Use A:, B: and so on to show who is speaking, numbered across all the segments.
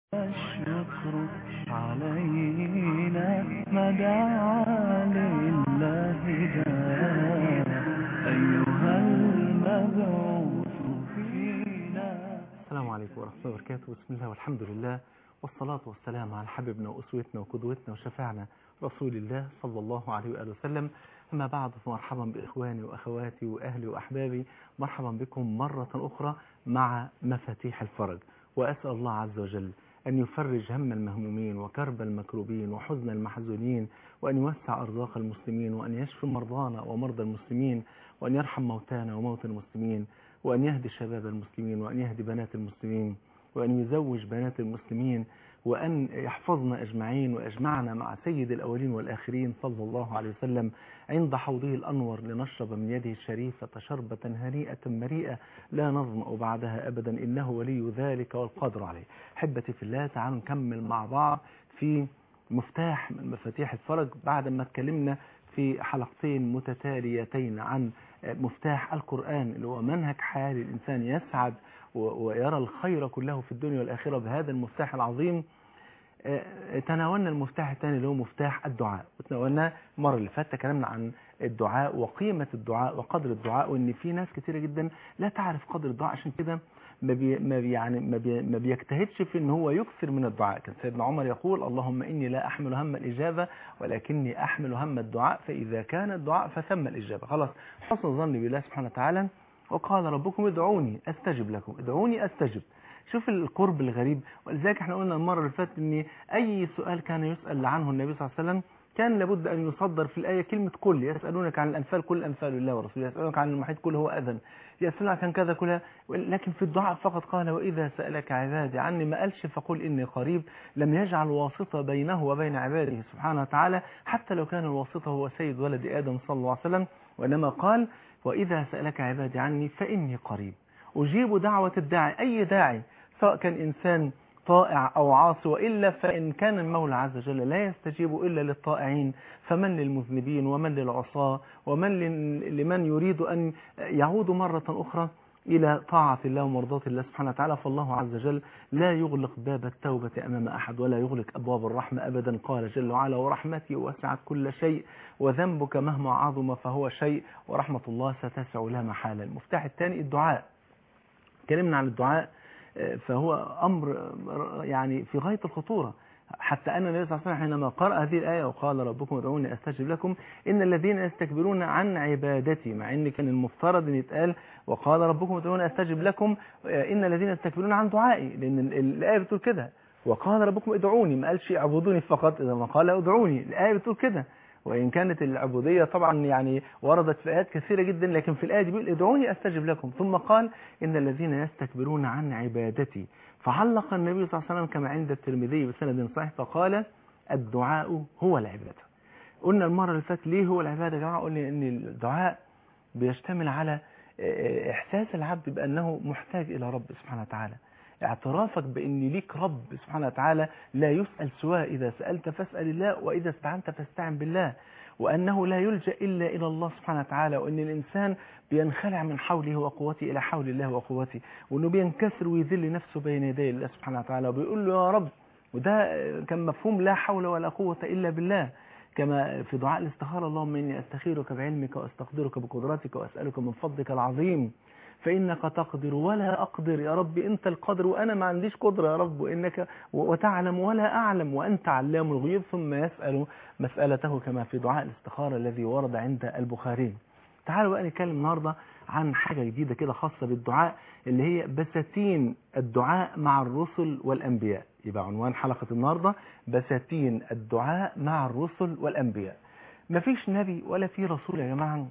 A: الشكر علينا ما دعا لله داء أيها المبعوث فينا
B: السلام عليكم ورحمة الله وبركاته بسم الله والحمد لله والصلاة والسلام على حبيبنا وأسوتنا وقدوتنا وشفاعنا رسول الله صلى الله عليه وآله وسلم أما بعد فمرحبا بإخواني وأخواتي وأهلي وأحبابي مرحبا بكم مرة أخرى مع مفاتيح الفرج وأسأل الله عز وجل أن يفرج هم المهمومين وكرب المكروبين وحزن المحزونين وأن يوسع أرزاق المسلمين وأن يشفي مرضانا ومرضى المسلمين وأن يرحم موتانا وموتى المسلمين وأن يهدي شباب المسلمين وأن يهدي بنات المسلمين وأن يزوج بنات المسلمين وأن يحفظنا أجمعين وأجمعنا مع سيد الأولين والآخرين صلى الله عليه وسلم عند حوضه الأنور لنشرب من يده الشريفة شربة هنيئة مريئة لا نظمأ بعدها أبدا إنه ولي ذلك والقادر عليه حبتي في الله تعالوا نكمل مع بعض في مفتاح من مفاتيح الفرج بعد ما اتكلمنا في حلقتين متتاليتين عن مفتاح القرآن اللي هو منهج حياة الإنسان يسعد ويرى الخير كله في الدنيا والآخرة بهذا المفتاح العظيم تناولنا المفتاح الثاني اللي هو مفتاح الدعاء وتناولنا المرة اللي فاتت تكلمنا عن الدعاء وقيمة الدعاء وقدر الدعاء وان في ناس كتيرة جدا لا تعرف قدر الدعاء عشان كده ما بي ما بي يعني ما, بي ما بيجتهدش في ان هو يكثر من الدعاء كان سيدنا عمر يقول اللهم اني لا احمل هم الاجابه ولكني احمل هم الدعاء فاذا كان الدعاء فثم الاجابه خلاص حسن ظني بالله سبحانه وتعالى وقال ربكم ادعوني استجب لكم ادعوني استجب شوف القرب الغريب ولذلك احنا قلنا المره اللي فاتت ان اي سؤال كان يسال عنه النبي صلى الله عليه وسلم كان لابد أن يصدر في الآية كلمة كل يسألونك عن الأنفال كل أنفال الله ورسوله يسألونك عن المحيط كل هو أذن يسألونك عن كذا كلها لكن في الدعاء فقط قال وإذا سألك عبادي عني ما قالش فقل إني قريب لم يجعل واسطة بينه وبين عباده سبحانه وتعالى حتى لو كان الواسطة هو سيد ولد آدم صلى الله عليه وسلم وإنما قال وإذا سألك عبادي عني فإني قريب أجيب دعوة الداعي أي داعي سواء كان إنسان طائع أو عاصي وإلا فإن كان المولى عز وجل لا يستجيب إلا للطائعين فمن للمذنبين ومن للعصاة ومن لمن يريد أن يعود مرة أخرى إلى طاعة الله ومرضاة الله سبحانه وتعالى فالله عز وجل لا يغلق باب التوبة أمام أحد ولا يغلق أبواب الرحمة أبدا قال جل وعلا ورحمتي وسعت كل شيء وذنبك مهما عظم فهو شيء ورحمة الله ستسع لا محالة المفتاح الثاني الدعاء كلمنا عن الدعاء فهو أمر يعني في غاية الخطورة حتى أن النبي صلى الله عليه وسلم حينما قرأ هذه الآية وقال ربكم ادعوني أستجب لكم إن الذين يستكبرون عن عبادتي مع إن كان المفترض أن يتقال وقال ربكم ادعوني أستجب لكم إن الذين يستكبرون عن دعائي لأن الآية بتقول كده وقال ربكم ادعوني ما قالش اعبدوني فقط إذا ما قال ادعوني الآية بتقول كده وإن كانت العبودية طبعا يعني وردت في آيات كثيرة جدا لكن في الآية دي بيقول ادعوني أستجب لكم ثم قال إن الذين يستكبرون عن عبادتي فعلق النبي صلى الله عليه وسلم كما عند الترمذي بسند صحيح فقال الدعاء هو العبادة قلنا المرة اللي فاتت ليه هو العبادة يا جماعة قلنا إن الدعاء بيشتمل على إحساس العبد بأنه محتاج إلى رب سبحانه وتعالى اعترافك بأن ليك رب سبحانه وتعالى لا يسأل سواه إذا سألت فاسأل الله وإذا استعنت فاستعن بالله وأنه لا يلجأ إلا إلى الله سبحانه وتعالى وأن الإنسان بينخلع من حوله وقوته إلى حول الله وقوته وأنه بينكسر ويذل نفسه بين يدي الله سبحانه وتعالى وبيقول له يا رب وده كان مفهوم لا حول ولا قوة إلا بالله كما في دعاء الاستخارة اللهم إني أستخيرك بعلمك وأستقدرك بقدرتك وأسألك من فضلك العظيم فإنك تقدر ولا أقدر يا رب أنت القدر وأنا ما عنديش قدرة يا رب وإنك وتعلم ولا أعلم وأنت علام الغيوب ثم يسأل مسألته كما في دعاء الاستخارة الذي ورد عند البخاري تعالوا بقى نتكلم النهاردة عن حاجة جديدة كده خاصة بالدعاء اللي هي بساتين الدعاء مع الرسل والأنبياء يبقى عنوان حلقة النهاردة بساتين الدعاء مع الرسل والأنبياء مفيش نبي ولا في رسول يا جماعة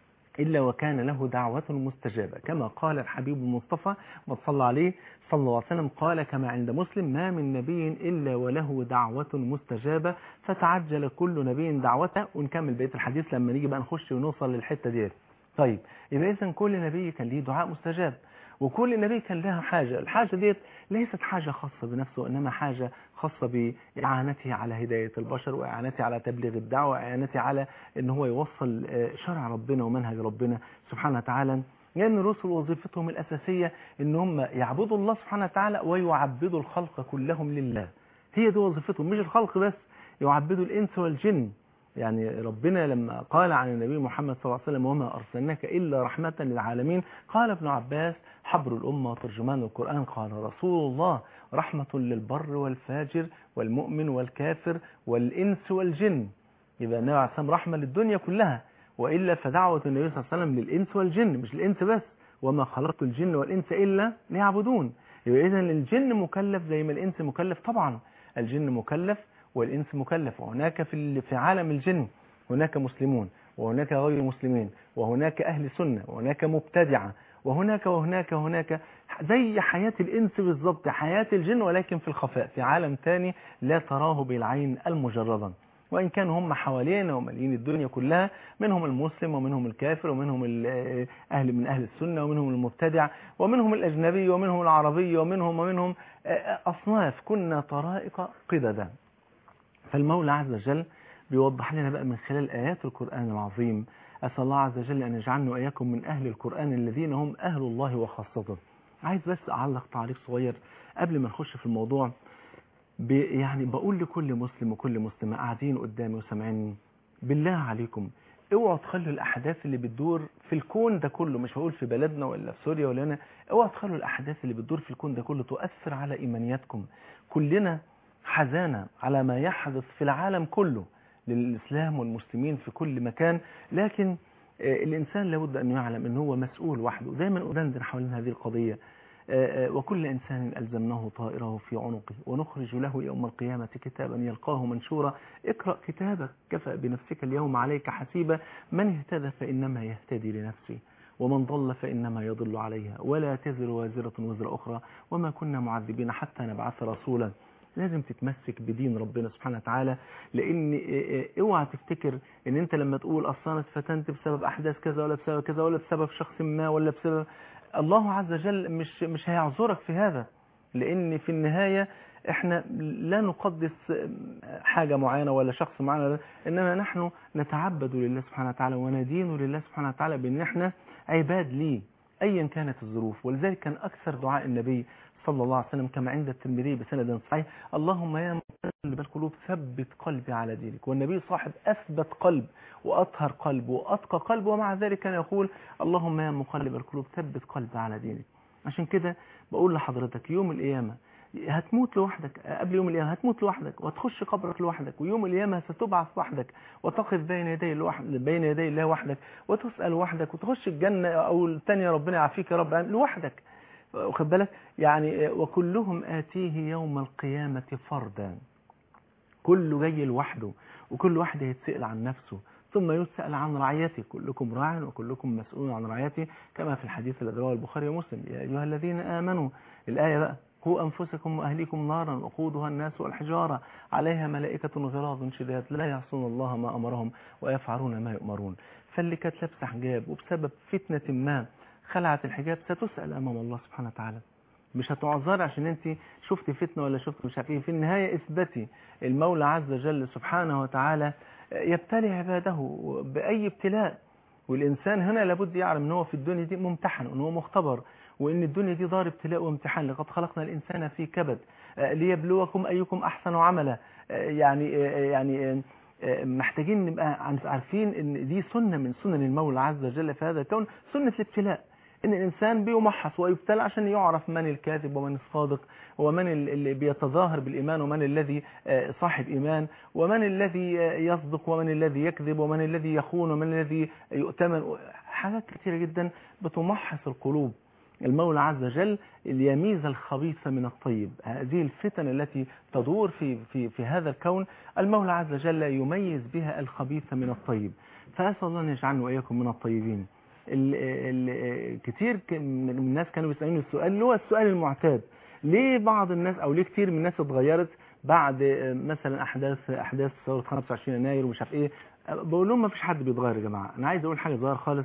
B: إلا وكان له دعوة مستجابة كما قال الحبيب المصطفى صلى عليه صلى الله عليه وسلم قال كما عند مسلم ما من نبي إلا وله دعوة مستجابة فتعجل كل نبي دعوته ونكمل بقية الحديث لما نيجي بقى نخش ونوصل للحتة دي طيب يبقى إذن كل نبي كان ليه دعاء مستجاب وكل نبي كان لها حاجة الحاجة ديت ليست حاجة خاصة بنفسه إنما حاجة خاصة بإعانته على هداية البشر وإعانته على تبليغ الدعوة وإعانته على إن هو يوصل شرع ربنا ومنهج ربنا سبحانه وتعالى لأن الرسل وظيفتهم الأساسية إن هم يعبدوا الله سبحانه وتعالى ويعبدوا الخلق كلهم لله هي دي وظيفتهم مش الخلق بس يعبدوا الإنس والجن يعني ربنا لما قال عن النبي محمد صلى الله عليه وسلم وما أرسلناك إلا رحمة للعالمين قال ابن عباس حبر الأمة وترجمان القرآن قال رسول الله رحمة للبر والفاجر والمؤمن والكافر والإنس والجن يبقى النبي عليه الصلاة رحمة للدنيا كلها وإلا فدعوة النبي صلى الله عليه وسلم للإنس والجن مش الإنس بس وما خلقت الجن والإنس إلا ليعبدون يبقى إذا الجن مكلف زي ما الإنس مكلف طبعا الجن مكلف والإنس مكلف وهناك في في عالم الجن هناك مسلمون وهناك غير مسلمين وهناك أهل سنة وهناك مبتدعة وهناك وهناك وهناك زي حياة الإنس بالضبط حياة الجن ولكن في الخفاء في عالم ثاني لا تراه بالعين المجردة وإن كانوا هم حوالينا ومالين الدنيا كلها منهم المسلم ومنهم الكافر ومنهم أهل من أهل السنة ومنهم المبتدع ومنهم الأجنبي ومنهم العربي ومنهم ومنهم أصناف كنا طرائق قددا فالمولى عز وجل بيوضح لنا بقى من خلال آيات القرآن العظيم أسأل الله عز وجل أن يجعلنا وإياكم من أهل القرآن الذين هم أهل الله وخاصته عايز بس أعلق تعليق صغير قبل ما نخش في الموضوع يعني بقول لكل مسلم وكل مسلمة قاعدين قدامي وسامعيني بالله عليكم اوعوا تخلوا الأحداث اللي بتدور في الكون ده كله مش بقول في بلدنا ولا في سوريا ولا هنا اوعوا تخلوا الأحداث اللي بتدور في الكون ده كله تؤثر على إيمانياتكم كلنا حزانة على ما يحدث في العالم كله للإسلام والمسلمين في كل مكان لكن الإنسان لابد أن يعلم أنه هو مسؤول وحده دايما أدندن حول هذه القضية وكل إنسان ألزمناه طائره في عنقه ونخرج له يوم القيامة كتابا يلقاه منشورا اقرأ كتابك كفى بنفسك اليوم عليك حسيبا من اهتدى فإنما يهتدي لنفسه ومن ضل فإنما يضل عليها ولا تزر وازرة وزر أخرى وما كنا معذبين حتى نبعث رسولا لازم تتمسك بدين ربنا سبحانه وتعالى لان اوعى تفتكر ان انت لما تقول اصلا انا اتفتنت بسبب احداث كذا ولا بسبب كذا ولا بسبب شخص ما ولا بسبب الله عز وجل مش مش هيعذرك في هذا لان في النهاية احنا لا نقدس حاجة معينة ولا شخص معين انما نحن نتعبد لله سبحانه وتعالى وندين لله سبحانه وتعالى بان احنا عباد ليه ايا كانت الظروف ولذلك كان اكثر دعاء النبي صلى الله عليه وسلم كما عند الترمذي بسند صحيح اللهم يا مقلب القلوب ثبت قلبي على دينك والنبي صاحب أثبت قلب وأطهر قلب وأتقى قلب ومع ذلك كان يقول اللهم يا مقلب القلوب ثبت قلبي على دينك عشان كده بقول لحضرتك يوم القيامة هتموت لوحدك قبل يوم القيامة هتموت لوحدك وتخش قبرك لوحدك ويوم القيامة ستبعث وحدك وتقف بين يدي بين يدي الله وحدك وتسأل وحدك وتخش الجنة أو الثانية ربنا يعافيك يا رب لوحدك واخد بالك يعني وكلهم آتيه يوم القيامة فردا كله جاي لوحده وكل واحد يتسأل عن نفسه ثم يسأل عن رعيته كلكم راع وكلكم مسؤول عن رعيته كما في الحديث الذي رواه البخاري ومسلم يا أيها الذين آمنوا الآية بقى قوا أنفسكم وأهليكم نارا وقودها الناس والحجارة عليها ملائكة غلاظ شداد لا يعصون الله ما أمرهم ويفعلون ما يؤمرون فاللي كانت لابسه حجاب وبسبب فتنة ما خلعت الحجاب ستسأل أمام الله سبحانه وتعالى مش هتعذر عشان انت شفت فتنة ولا شفت مش عارف ايه في النهاية اثبتي المولى عز وجل سبحانه وتعالى يبتلي عباده بأي ابتلاء والإنسان هنا لابد يعلم ان هو في الدنيا دي ممتحن وان هو مختبر وان الدنيا دي دار ابتلاء وامتحان لقد خلقنا الإنسان في كبد ليبلوكم أيكم أحسن عملا يعني يعني محتاجين نبقى عارفين ان دي سنة من سنن المولى عز وجل في هذا الكون سنة الابتلاء ان الانسان بيمحص ويبتلى عشان يعرف من الكاذب ومن الصادق ومن اللي بيتظاهر بالايمان ومن الذي صاحب ايمان ومن الذي يصدق ومن الذي يكذب ومن الذي يخون ومن الذي يؤتمن حاجات كثيرة جدا بتمحص القلوب المولى عز وجل ليميز الخبيث من الطيب هذه الفتن التي تدور في, في, في هذا الكون المولى عز وجل يميز بها الخبيث من الطيب فأسأل الله أن يجعلنا وإياكم من الطيبين ال ال كتير من الناس كانوا بيسألوني السؤال اللي هو السؤال المعتاد ليه بعض الناس أو ليه كتير من الناس اتغيرت بعد مثلا أحداث أحداث ثورة 25 يناير ومش عارف إيه بقول لهم ما فيش حد بيتغير يا جماعة أنا عايز أقول حاجة صغيرة خالص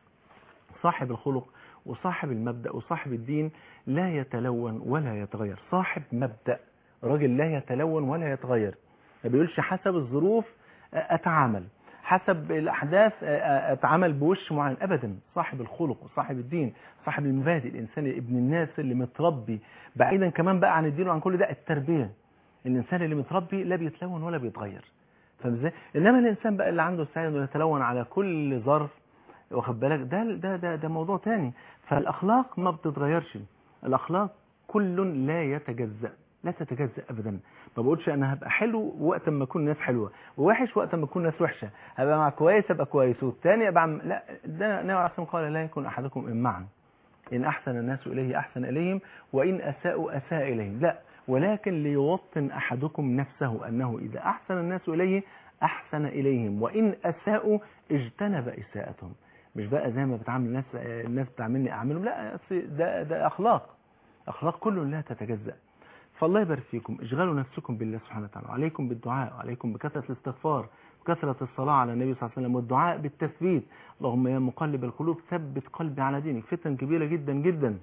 B: صاحب الخلق وصاحب المبدأ وصاحب الدين لا يتلون ولا يتغير صاحب مبدأ راجل لا يتلون ولا يتغير ما بيقولش حسب الظروف أتعامل حسب الاحداث آه، آه، اتعامل بوش معين ابدا صاحب الخلق وصاحب الدين صاحب المبادئ الانسان ابن الناس اللي متربي بعيدا كمان بقى عن الدين وعن كل ده التربيه الانسان اللي متربي لا بيتلون ولا بيتغير فاهم ازاي انما الانسان بقى اللي عنده استعداد انه يتلون على كل ظرف واخد بالك ده ده ده ده موضوع تاني فالاخلاق ما بتتغيرش الاخلاق كل لا يتجزأ لا تتجزأ ابدا ما بقولش انا هبقى حلو وقت ما اكون الناس حلوه ووحش وقت ما اكون الناس وحشه هبقى مع كويس ابقى كويس والتاني ابقى عم... لا ده النبي عليه الصلاه والسلام قال لا يكون احدكم امعا ان احسن الناس اليه احسن اليهم وان اساءوا اساء اليهم لا ولكن ليوطن احدكم نفسه انه اذا احسن الناس اليه احسن اليهم وان اساءوا اجتنب اساءتهم مش بقى زي ما بتعامل الناس الناس بتعاملني اعملهم لا أصل ده ده اخلاق اخلاق كل لا تتجزأ فالله يبارك فيكم اشغلوا نفسكم بالله سبحانه وتعالى وعليكم بالدعاء وعليكم بكثرة الاستغفار وكثرة الصلاة على النبي صلى الله عليه وسلم والدعاء بالتثبيت اللهم يا مقلب القلوب ثبت قلبي على دينك فتن كبيرة جدا جدا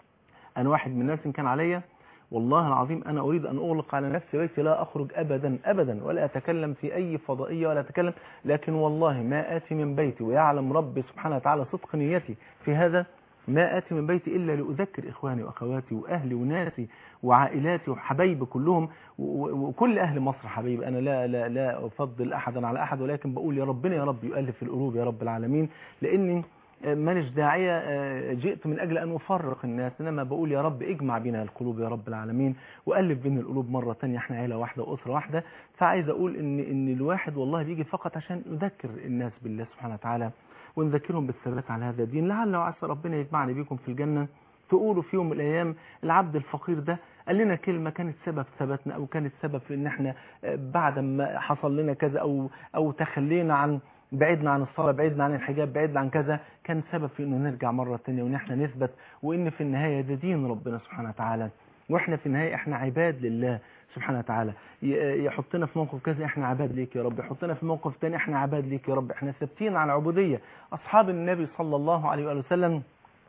B: أنا واحد من الناس إن كان عليا والله العظيم أنا أريد أن أغلق على نفسي بيتي لا أخرج أبدا أبدا ولا أتكلم في أي فضائية ولا أتكلم لكن والله ما آتي من بيتي ويعلم ربي سبحانه وتعالى صدق نيتي في هذا ما آتي من بيتي إلا لأذكر إخواني وأخواتي وأهلي وناسي وعائلاتي وحبايبي كلهم وكل أهل مصر حبايبي أنا لا, لا, لا أفضل أحدا على أحد ولكن بقول يا ربنا يا رب يؤلف القلوب يا رب العالمين لأني مانيش داعية جئت من أجل أن أفرق الناس إنما بقول يا رب اجمع بنا القلوب يا رب العالمين وألف بين القلوب مرة تانية احنا عيلة واحدة وأسرة واحدة فعايز أقول إن, إن الواحد والله بيجي فقط عشان يذكر الناس بالله سبحانه وتعالى ونذكرهم بالثبات على هذا الدين لعل وعسى ربنا يجمعني بيكم في الجنة تقولوا في يوم من الأيام العبد الفقير ده قال لنا كلمة كانت سبب ثباتنا أو كانت سبب في إن إحنا بعد ما حصل لنا كذا أو أو تخلينا عن بعدنا عن الصلاة بعدنا عن الحجاب بعدنا عن كذا كان سبب في إنه نرجع مرة تانية وإن إحنا نثبت وإن في النهاية ده دين ربنا سبحانه وتعالى وإحنا في النهاية إحنا عباد لله سبحانه وتعالى يحطنا في موقف كذا احنا عباد ليك يا رب يحطنا في موقف تاني احنا عباد ليك يا رب احنا ثابتين على العبودية اصحاب النبي صلى الله عليه وآله وسلم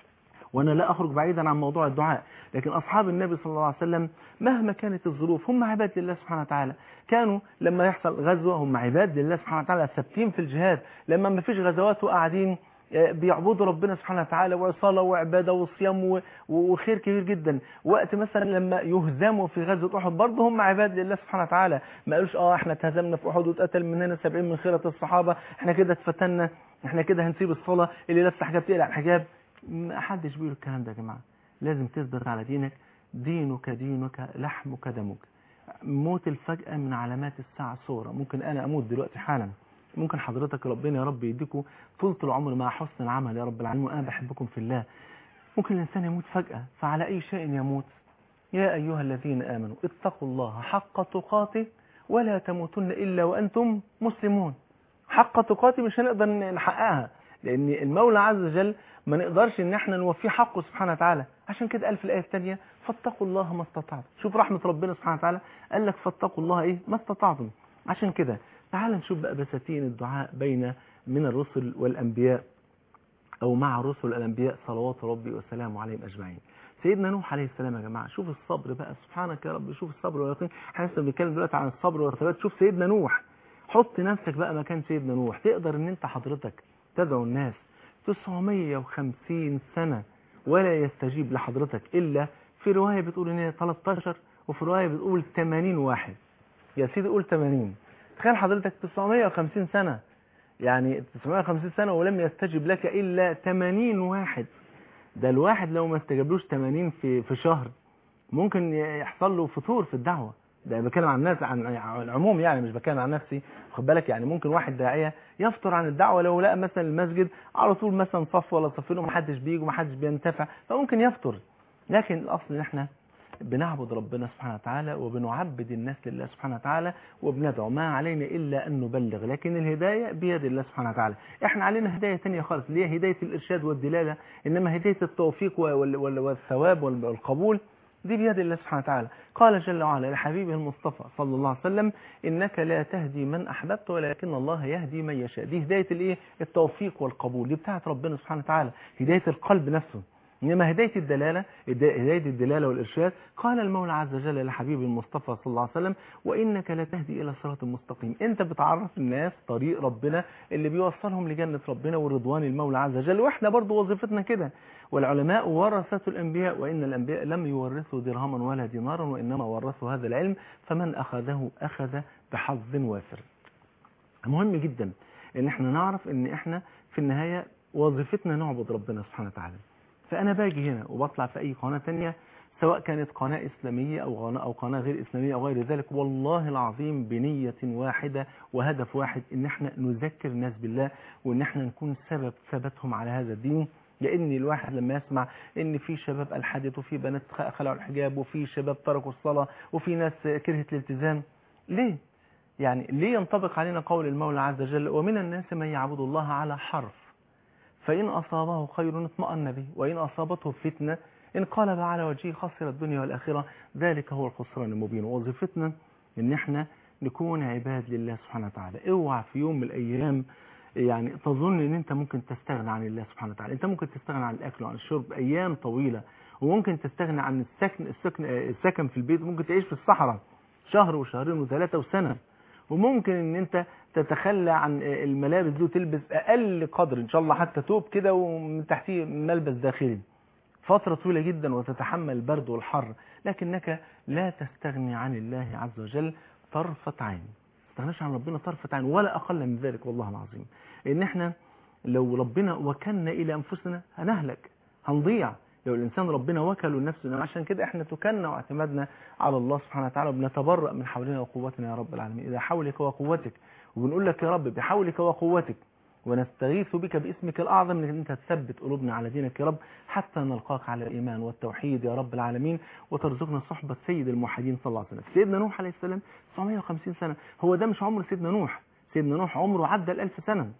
B: وانا لا اخرج بعيدا عن موضوع الدعاء لكن اصحاب النبي صلى الله عليه وسلم مهما كانت الظروف هم عباد لله سبحانه وتعالى كانوا لما يحصل غزوة هم عباد لله سبحانه وتعالى ثابتين في الجهاد لما ما فيش غزوات وقاعدين بيعبدوا ربنا سبحانه وتعالى وصلاة وعبادة وصيام وخير كبير جدا وقت مثلا لما يهزموا في غزوة أحد برضه هم عباد لله سبحانه وتعالى ما قالوش اه احنا اتهزمنا في أحد واتقتل مننا 70 من خيرة الصحابة احنا كده اتفتنا احنا كده هنسيب الصلاة اللي لابسه حجاب تقلع الحجاب ما حدش بيقول الكلام ده يا جماعة لازم تثبت على دينك دينك دينك لحمك دمك موت الفجأة من علامات الساعة صورة ممكن أنا أموت دلوقتي حالا ممكن حضرتك ربنا يا رب يديكم طولة العمر مع حسن العمل يا رب العالمين وأنا بحبكم في الله ممكن الإنسان يموت فجأة فعلى أي شيء يموت يا أيها الذين آمنوا اتقوا الله حق تقاته ولا تموتن إلا وأنتم مسلمون حق تقاته مش هنقدر نحققها لأن المولى عز وجل ما نقدرش ان احنا نوفيه حقه سبحانه وتعالى عشان كده قال في الآية الثانية فاتقوا الله ما استطعتم شوف رحمة ربنا سبحانه وتعالى قال لك فاتقوا الله ايه ما استطعتم عشان كده تعال نشوف بقى بساتين الدعاء بين من الرسل والأنبياء أو مع الرسل والأنبياء صلوات ربي وسلامه عليهم أجمعين سيدنا نوح عليه السلام يا جماعة شوف الصبر بقى سبحانك يا رب شوف الصبر واليقين احنا لسه بنتكلم دلوقتي عن الصبر والثبات شوف سيدنا نوح حط نفسك بقى مكان سيدنا نوح تقدر ان انت حضرتك تدعو الناس 950 سنة ولا يستجيب لحضرتك إلا في رواية بتقول ان هي 13 وفي رواية بتقول 80 واحد يا سيدي قول 80 تخيل حضرتك 950 سنة يعني 950 سنة ولم يستجب لك إلا 80 واحد ده الواحد لو ما استجابلوش 80 في في شهر ممكن يحصل له فتور في الدعوة ده بتكلم عن الناس عن العموم يعني مش بتكلم عن نفسي خد بالك يعني ممكن واحد داعيه يفطر عن الدعوه لو لقى مثلا المسجد على طول مثلا صف ولا صفين ومحدش بيجي ومحدش بينتفع فممكن يفطر لكن الاصل ان احنا بنعبد ربنا سبحانه وتعالى وبنعبد الناس لله سبحانه وتعالى وبندعو ما علينا إلا أن نبلغ لكن الهداية بيد الله سبحانه وتعالى احنا علينا هداية تانية خالص اللي هي هداية الإرشاد والدلالة إنما هداية التوفيق والثواب والقبول دي بيد الله سبحانه وتعالى قال جل وعلا لحبيبه المصطفى صلى الله عليه وسلم إنك لا تهدي من أحببت ولكن الله يهدي من يشاء دي هداية الايه التوفيق والقبول دي بتاعت ربنا سبحانه وتعالى هداية القلب نفسه إنما هداية الدلالة هداية الدلالة والإرشاد قال المولى عز وجل لحبيب المصطفى صلى الله عليه وسلم وإنك لتهدي إلى صراط مستقيم أنت بتعرف الناس طريق ربنا اللي بيوصلهم لجنة ربنا ورضوان المولى عز وجل وإحنا برضو وظيفتنا كده والعلماء ورثة الأنبياء وإن الأنبياء لم يورثوا درهما ولا دينارا وإنما ورثوا هذا العلم فمن أخذه أخذ بحظ وافر مهم جدا ان احنا نعرف ان احنا في النهاية وظيفتنا نعبد ربنا سبحانه وتعالى فانا باجي هنا وبطلع في اي قناة تانية سواء كانت قناة اسلامية او قناة, أو قناة غير اسلامية او غير ذلك والله العظيم بنية واحدة وهدف واحد ان احنا نذكر الناس بالله وان احنا نكون سبب ثبتهم على هذا الدين لان الواحد لما يسمع ان في شباب الحدث وفي بنات خلعوا الحجاب وفي شباب تركوا الصلاة وفي ناس كرهت الالتزام ليه يعني ليه ينطبق علينا قول المولى عز وجل ومن الناس من يعبد الله على حرف فإن أصابه خير اطمأن به وإن أصابته فتنة انقلب على وجهه خسر الدنيا والآخرة ذلك هو الخسران المبين وظيفتنا ان احنا نكون عباد لله سبحانه وتعالى اوعى في يوم من الأيام يعني تظن ان انت ممكن تستغنى عن الله سبحانه وتعالى انت ممكن تستغنى عن الاكل وعن الشرب ايام طويلة وممكن تستغنى عن السكن السكن السكن في البيت ممكن تعيش في الصحراء شهر وشهرين وثلاثة وسنة وممكن ان انت تتخلى عن الملابس دي وتلبس اقل قدر ان شاء الله حتى توب كده ومن تحتيه ملبس داخلي فترة طويلة جدا وتتحمل البرد والحر لكنك لا تستغني عن الله عز وجل طرفة عين تستغناش عن ربنا طرفة عين ولا اقل من ذلك والله العظيم ان احنا لو ربنا وكلنا الى انفسنا هنهلك هنضيع لو الإنسان ربنا وكله لنفسه عشان كده احنا تكلنا واعتمدنا على الله سبحانه وتعالى وبنتبرأ من حولنا وقوتنا يا رب العالمين إذا حولك وقوتك وبنقول لك يا رب بحولك وقوتك ونستغيث بك باسمك الأعظم أنك أنت تثبت قلوبنا على دينك يا رب حتى نلقاك على الإيمان والتوحيد يا رب العالمين وترزقنا صحبة سيد الموحدين صلى الله عليه وسلم سيدنا نوح عليه السلام 950 سنة هو ده مش عمر سيدنا نوح سيدنا نوح عمره عدى الألف سنة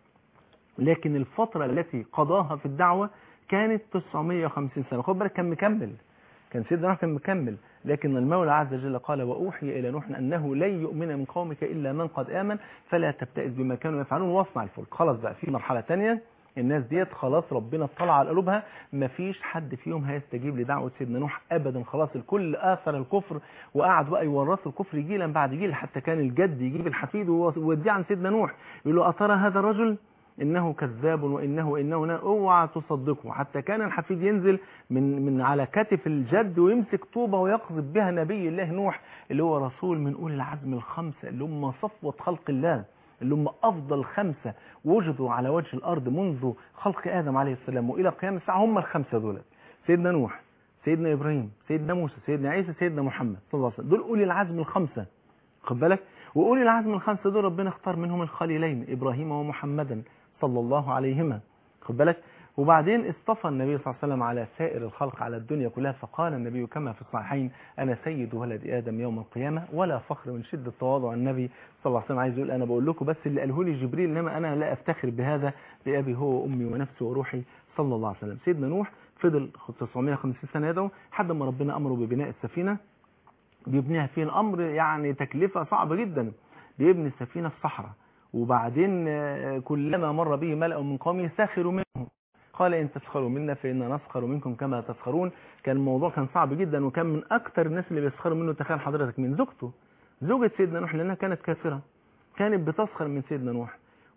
B: لكن الفترة التي قضاها في الدعوة كانت 950 سنة خد بالك كان مكمل كان سيدنا نوح كان مكمل لكن المولى عز وجل قال وأوحي إلى نوح أنه لن يؤمن من قومك إلا من قد آمن فلا تبتئس بما كانوا يفعلون واصنع الفلك خلاص بقى في مرحلة تانية الناس ديت خلاص ربنا اطلع على قلوبها مفيش حد فيهم هيستجيب لدعوة سيدنا نوح أبدا خلاص الكل آثر الكفر وقعد بقى يورثوا الكفر جيلا بعد جيل حتى كان الجد يجيب الحفيد ويوديه عن سيدنا نوح يقول له أترى هذا الرجل إنه كذاب وإنه إنه اوعى تصدقه حتى كان الحفيد ينزل من من على كتف الجد ويمسك طوبة ويقذف بها نبي الله نوح اللي هو رسول من أولي العزم الخمسة اللي هم صفوة خلق الله اللي هم أفضل خمسة وجدوا على وجه الأرض منذ خلق آدم عليه السلام وإلى قيام الساعة هم الخمسة دول سيدنا نوح سيدنا إبراهيم سيدنا موسى سيدنا عيسى سيدنا محمد صلى الله عليه وسلم دول أولي العزم الخمسة خد بالك وأولي العزم الخمسة دول ربنا اختار منهم الخليلين إبراهيم ومحمدا صلى الله عليهما خد بالك وبعدين اصطفى النبي صلى الله عليه وسلم على سائر الخلق على الدنيا كلها فقال النبي كما في الصحيحين أنا سيد ولد آدم يوم القيامة ولا فخر من شدة تواضع النبي صلى الله عليه وسلم عايز يقول أنا بقول لكم بس اللي قاله لي جبريل إنما أنا لا أفتخر بهذا بأبي هو وأمي ونفسي وروحي صلى الله عليه وسلم سيدنا نوح فضل 950 سنة يدعو لحد ما ربنا أمره ببناء السفينة بيبنيها فين الأمر يعني تكلفة صعبة جدا بيبني السفينة في صحراء وبعدين كلما مر به ملأ من قومه سخروا منه قال إن تسخروا منا فإنا نسخر منكم كما تسخرون كان الموضوع كان صعب جدا وكان من أكتر الناس اللي بيسخروا منه تخيل حضرتك من زوجته زوجة سيدنا نوح لأنها كانت كافرة كانت بتسخر من سيدنا نوح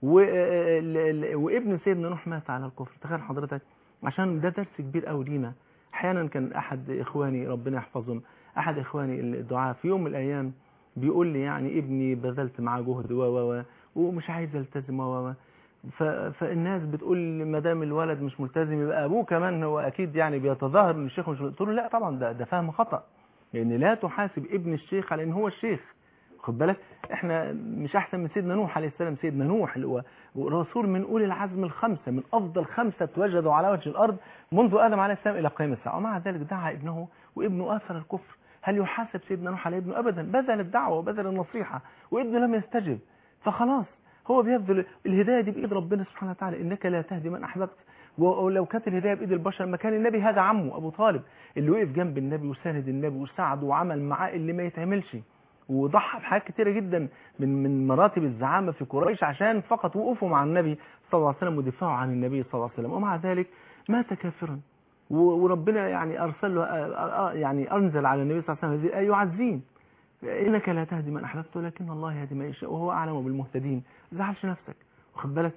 B: وابن سيدنا نوح مات على الكفر تخيل حضرتك عشان ده درس كبير قوي لينا احيانا كان احد اخواني ربنا يحفظهم احد اخواني الدعاء في يوم من الايام بيقول لي يعني ابني بذلت معاه جهد و و ومش عايز يلتزم و فالناس بتقول ما دام الولد مش ملتزم يبقى ابوه كمان هو اكيد يعني بيتظاهر ان الشيخ مش قلت له لا طبعا ده ده فهم خطا لان لا تحاسب ابن الشيخ على ان هو الشيخ خد بالك احنا مش احسن من سيدنا نوح عليه السلام سيدنا نوح اللي هو رسول من اولي العزم الخمسه من افضل خمسه توجدوا على وجه الارض منذ ادم عليه السلام الى قيام الساعه ومع ذلك دعا ابنه وابنه اثر الكفر هل يحاسب سيدنا نوح على ابنه ابدا بذل الدعوه وبذل النصيحه وابنه لم يستجب فخلاص هو بيبذل الهدايه دي بايد ربنا سبحانه وتعالى انك لا تهدي من احببت ولو كانت الهدايه بايد البشر ما كان النبي هذا عمه ابو طالب اللي وقف جنب النبي وساند النبي وساعده وعمل معاه اللي ما يتعملش وضحى بحاجات كتيرة جدا من من مراتب الزعامة في قريش عشان فقط وقفوا مع النبي صلى الله عليه وسلم ودفاعوا عن النبي صلى الله عليه وسلم ومع ذلك مات كافرا و- وربنا يعني ارسل له آه، آه، يعني انزل على النبي صلى الله عليه وسلم هذه الآية يعزين انك لا تهدي من احببت ولكن الله يهدي من يشاء وهو اعلم بالمهتدين ما تزعلش نفسك واخد بالك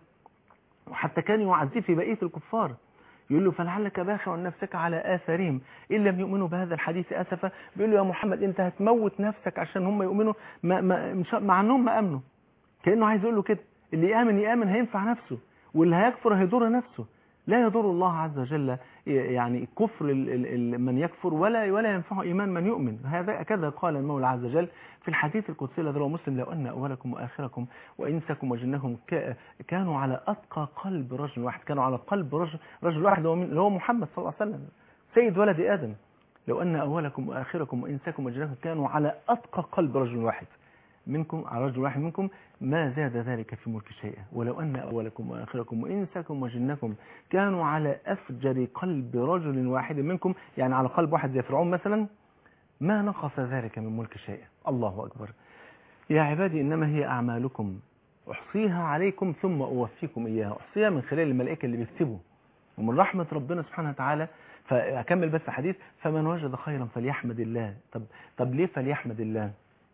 B: وحتى كان يعزيه في بقيه الكفار يقول له فلعلك باخع نفسك على آثارهم إن لم يؤمنوا بهذا الحديث أسفا بيقول له يا محمد أنت هتموت نفسك عشان هم يؤمنوا ما ما مش- مع أنهم ما أمنوا كأنه عايز يقول له كده اللي يآمن يآمن هينفع نفسه واللي هيكفر هيضر نفسه لا يضر الله عز وجل يعني كفر ال- ال- ال- من يكفر ولا ولا ينفع إيمان من يؤمن هذا كذا قال المولى عز وجل في الحديث القدسي الذي رواه مسلم لو أن أولكم وآخركم وإنسكم وجنكم ك- كانوا على أتقى قلب رجل واحد كانوا على قلب رجل رجل واحد هو من- اللي هو محمد صلى الله عليه وسلم سيد ولد آدم لو أن أولكم وآخركم وإنسكم وجنكم كانوا على أتقى قلب رجل واحد منكم على رجل واحد منكم ما زاد ذلك في ملك شيئا ولو أن أولكم وآخركم وإنسكم وجنكم كانوا على أفجر قلب رجل واحد منكم يعني على قلب واحد زي فرعون مثلا ما نقص ذلك من ملك شيئا الله أكبر يا عبادي إنما هي أعمالكم أحصيها عليكم ثم أوفيكم إياها أحصيها من خلال الملائكة اللي بيكتبوا ومن رحمة ربنا سبحانه وتعالى فأكمل بس حديث فمن وجد خيرا فليحمد الله طب طب ليه فليحمد الله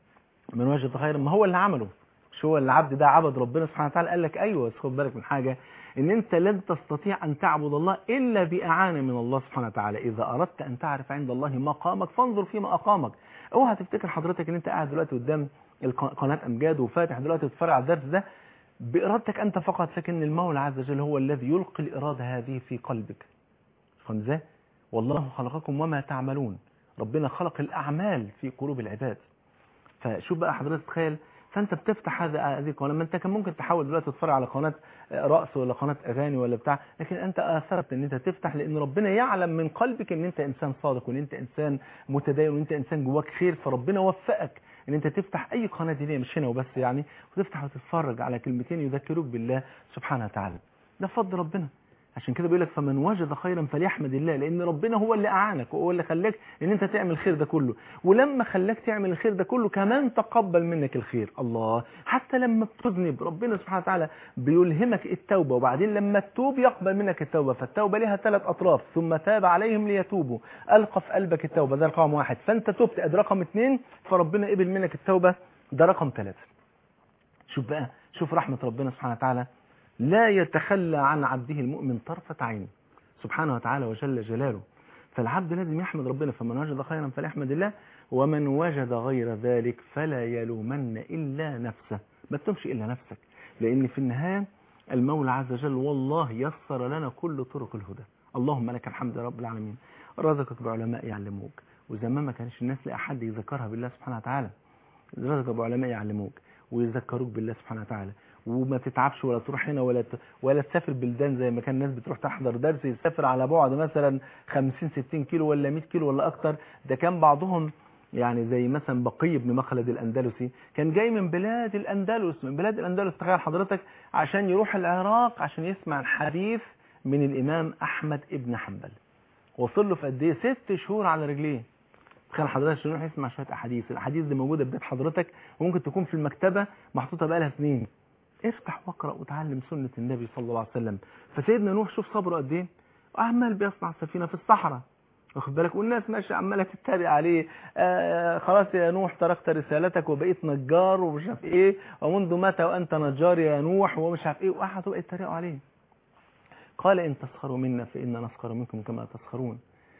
B: من وجد خيرا ما هو اللي عمله مش هو اللي عبد ده عبد ربنا سبحانه وتعالى قال لك ايوه بس خد بالك من حاجه ان انت لن تستطيع ان تعبد الله الا باعانه من الله سبحانه وتعالى اذا اردت ان تعرف عند الله مقامك فانظر فيما اقامك اوعى تفتكر حضرتك ان انت قاعد دلوقتي قدام الق- قناه امجاد وفاتح دلوقتي تتفرج على الدرس ده بارادتك انت فقط لكن المولى عز وجل هو الذي يلقي الاراده هذه في قلبك فاهم ازاي والله خلقكم وما تعملون ربنا خلق الاعمال في قلوب العباد فشوف بقى حضرتك تخيل فانت بتفتح هذا هذه القناه ما انت كان ممكن تحاول دلوقتي تتفرج على قناه رقص ولا قناه اغاني ولا بتاع لكن انت اثرت ان انت تفتح لان ربنا يعلم من قلبك ان انت انسان صادق وان انت انسان متدين وان انت انسان جواك خير فربنا وفقك ان انت تفتح اي قناه دينيه مش هنا وبس يعني وتفتح وتتفرج على كلمتين يذكروك بالله سبحانه وتعالى ده فضل ربنا عشان كده بيقول لك فمن وجد خيرا فليحمد الله لان ربنا هو اللي اعانك وهو اللي خلاك ان انت تعمل الخير ده كله ولما خلاك تعمل الخير ده كله كمان تقبل منك الخير الله حتى لما بتذنب ربنا سبحانه وتعالى بيلهمك التوبه وبعدين لما تتوب يقبل منك التوبه فالتوبه لها ثلاث اطراف ثم تاب عليهم ليتوبوا القى في قلبك التوبه ده رقم واحد فانت تبت ادي رقم اثنين فربنا قبل منك التوبه ده رقم ثلاثه شوف بقى شوف رحمه ربنا سبحانه وتعالى لا يتخلى عن عبده المؤمن طرفة عين سبحانه وتعالى وجل جلاله فالعبد لازم يحمد ربنا فمن وجد خيرا فليحمد الله ومن وجد غير ذلك فلا يلومن إلا نفسه ما تلومش إلا نفسك لأن في النهاية المولى عز وجل والله يسر لنا كل طرق الهدى اللهم لك الحمد يا رب العالمين رزقك بعلماء يعلموك وزمان ما كانش الناس لاقي حد يذكرها بالله سبحانه وتعالى رزقك بعلماء يعلموك ويذكروك بالله سبحانه وتعالى وما تتعبش ولا تروح هنا ولا ت... ولا تسافر بلدان زي ما كان الناس بتروح تحضر درس يسافر على بعد مثلا 50 60 كيلو ولا 100 كيلو ولا اكتر ده كان بعضهم يعني زي مثلا بقي بن مخلد الاندلسي كان جاي من بلاد الاندلس من بلاد الاندلس تخيل حضرتك عشان يروح العراق عشان يسمع الحديث من الامام احمد ابن حنبل وصل له في قد ايه ست شهور على رجليه تخيل حضرتك عشان يروح يسمع شويه احاديث الاحاديث دي موجوده في بيت حضرتك وممكن تكون في المكتبه محطوطه بقى لها سنين افتح واقرا وتعلم سنه النبي صلى الله عليه وسلم فسيدنا نوح شوف صبره قد ايه عمال بيصنع سفينه في الصحراء واخد بالك والناس ماشيه عماله تتريق عليه آه خلاص يا نوح تركت رسالتك وبقيت نجار ومش عارف ايه ومنذ متى وانت نجار يا نوح ومش عارف ايه وقعدوا بقى يتريقوا عليه قال ان تسخروا منا فانا نسخر منكم كما تسخرون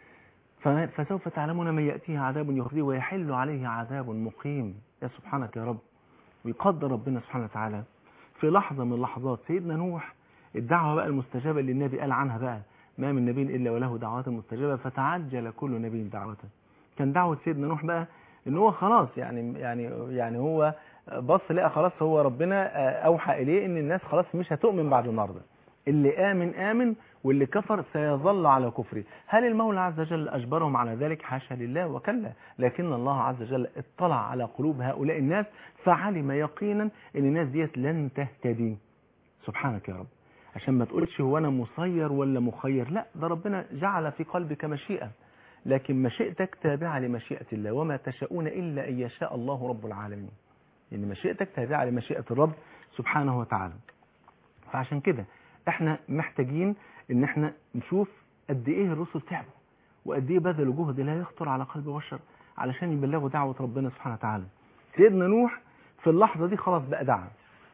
B: فسوف تعلمون من ياتيه عذاب يخزيه ويحل عليه عذاب مقيم يا سبحانك يا رب ويقدر ربنا سبحانه وتعالى في لحظة من اللحظات سيدنا نوح الدعوة بقى المستجابة اللي النبي قال عنها بقى ما من نبي إلا وله دعوات مستجابة فتعجل كل نبي دعوته كان دعوة سيدنا نوح بقى ان هو خلاص يعني يعني يعني هو بص لقى خلاص هو ربنا اوحى اليه ان الناس خلاص مش هتؤمن بعد النهارده اللي آمن آمن واللي كفر سيظل على كفره هل المولى عز وجل أجبرهم على ذلك حاشا لله وكلا لكن الله عز وجل اطلع على قلوب هؤلاء الناس فعلم يقينا ان الناس ديت لن تهتدي سبحانك يا رب عشان ما تقولش هو انا مسير ولا مخير لا ده ربنا جعل في قلبك مشيئة لكن مشيئتك تابعة لمشيئة الله وما تشاءون إلا أن يشاء الله رب العالمين يعني مشيئتك تابعة لمشيئة الرب سبحانه وتعالى فعشان كده احنا محتاجين ان احنا نشوف قد ايه الرسل تعبوا وقد ايه بذلوا جهد لا يخطر على قلب بشر علشان يبلغوا دعوة ربنا سبحانه وتعالى سيدنا نوح في اللحظة دي خلاص بقى دعا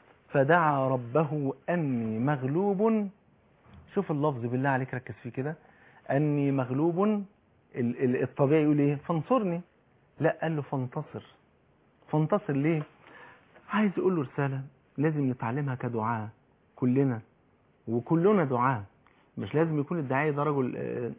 B: فدعا ربه أني مغلوب شوف اللفظ بالله عليك ركز فيه كده أني مغلوب ال- ال- الطبيعي يقول ايه فانصرني لا قال له فانتصر فانتصر ليه عايز يقول له رسالة لازم نتعلمها كدعاء كلنا وكلنا دعاء مش لازم يكون الداعية ده رجل آه،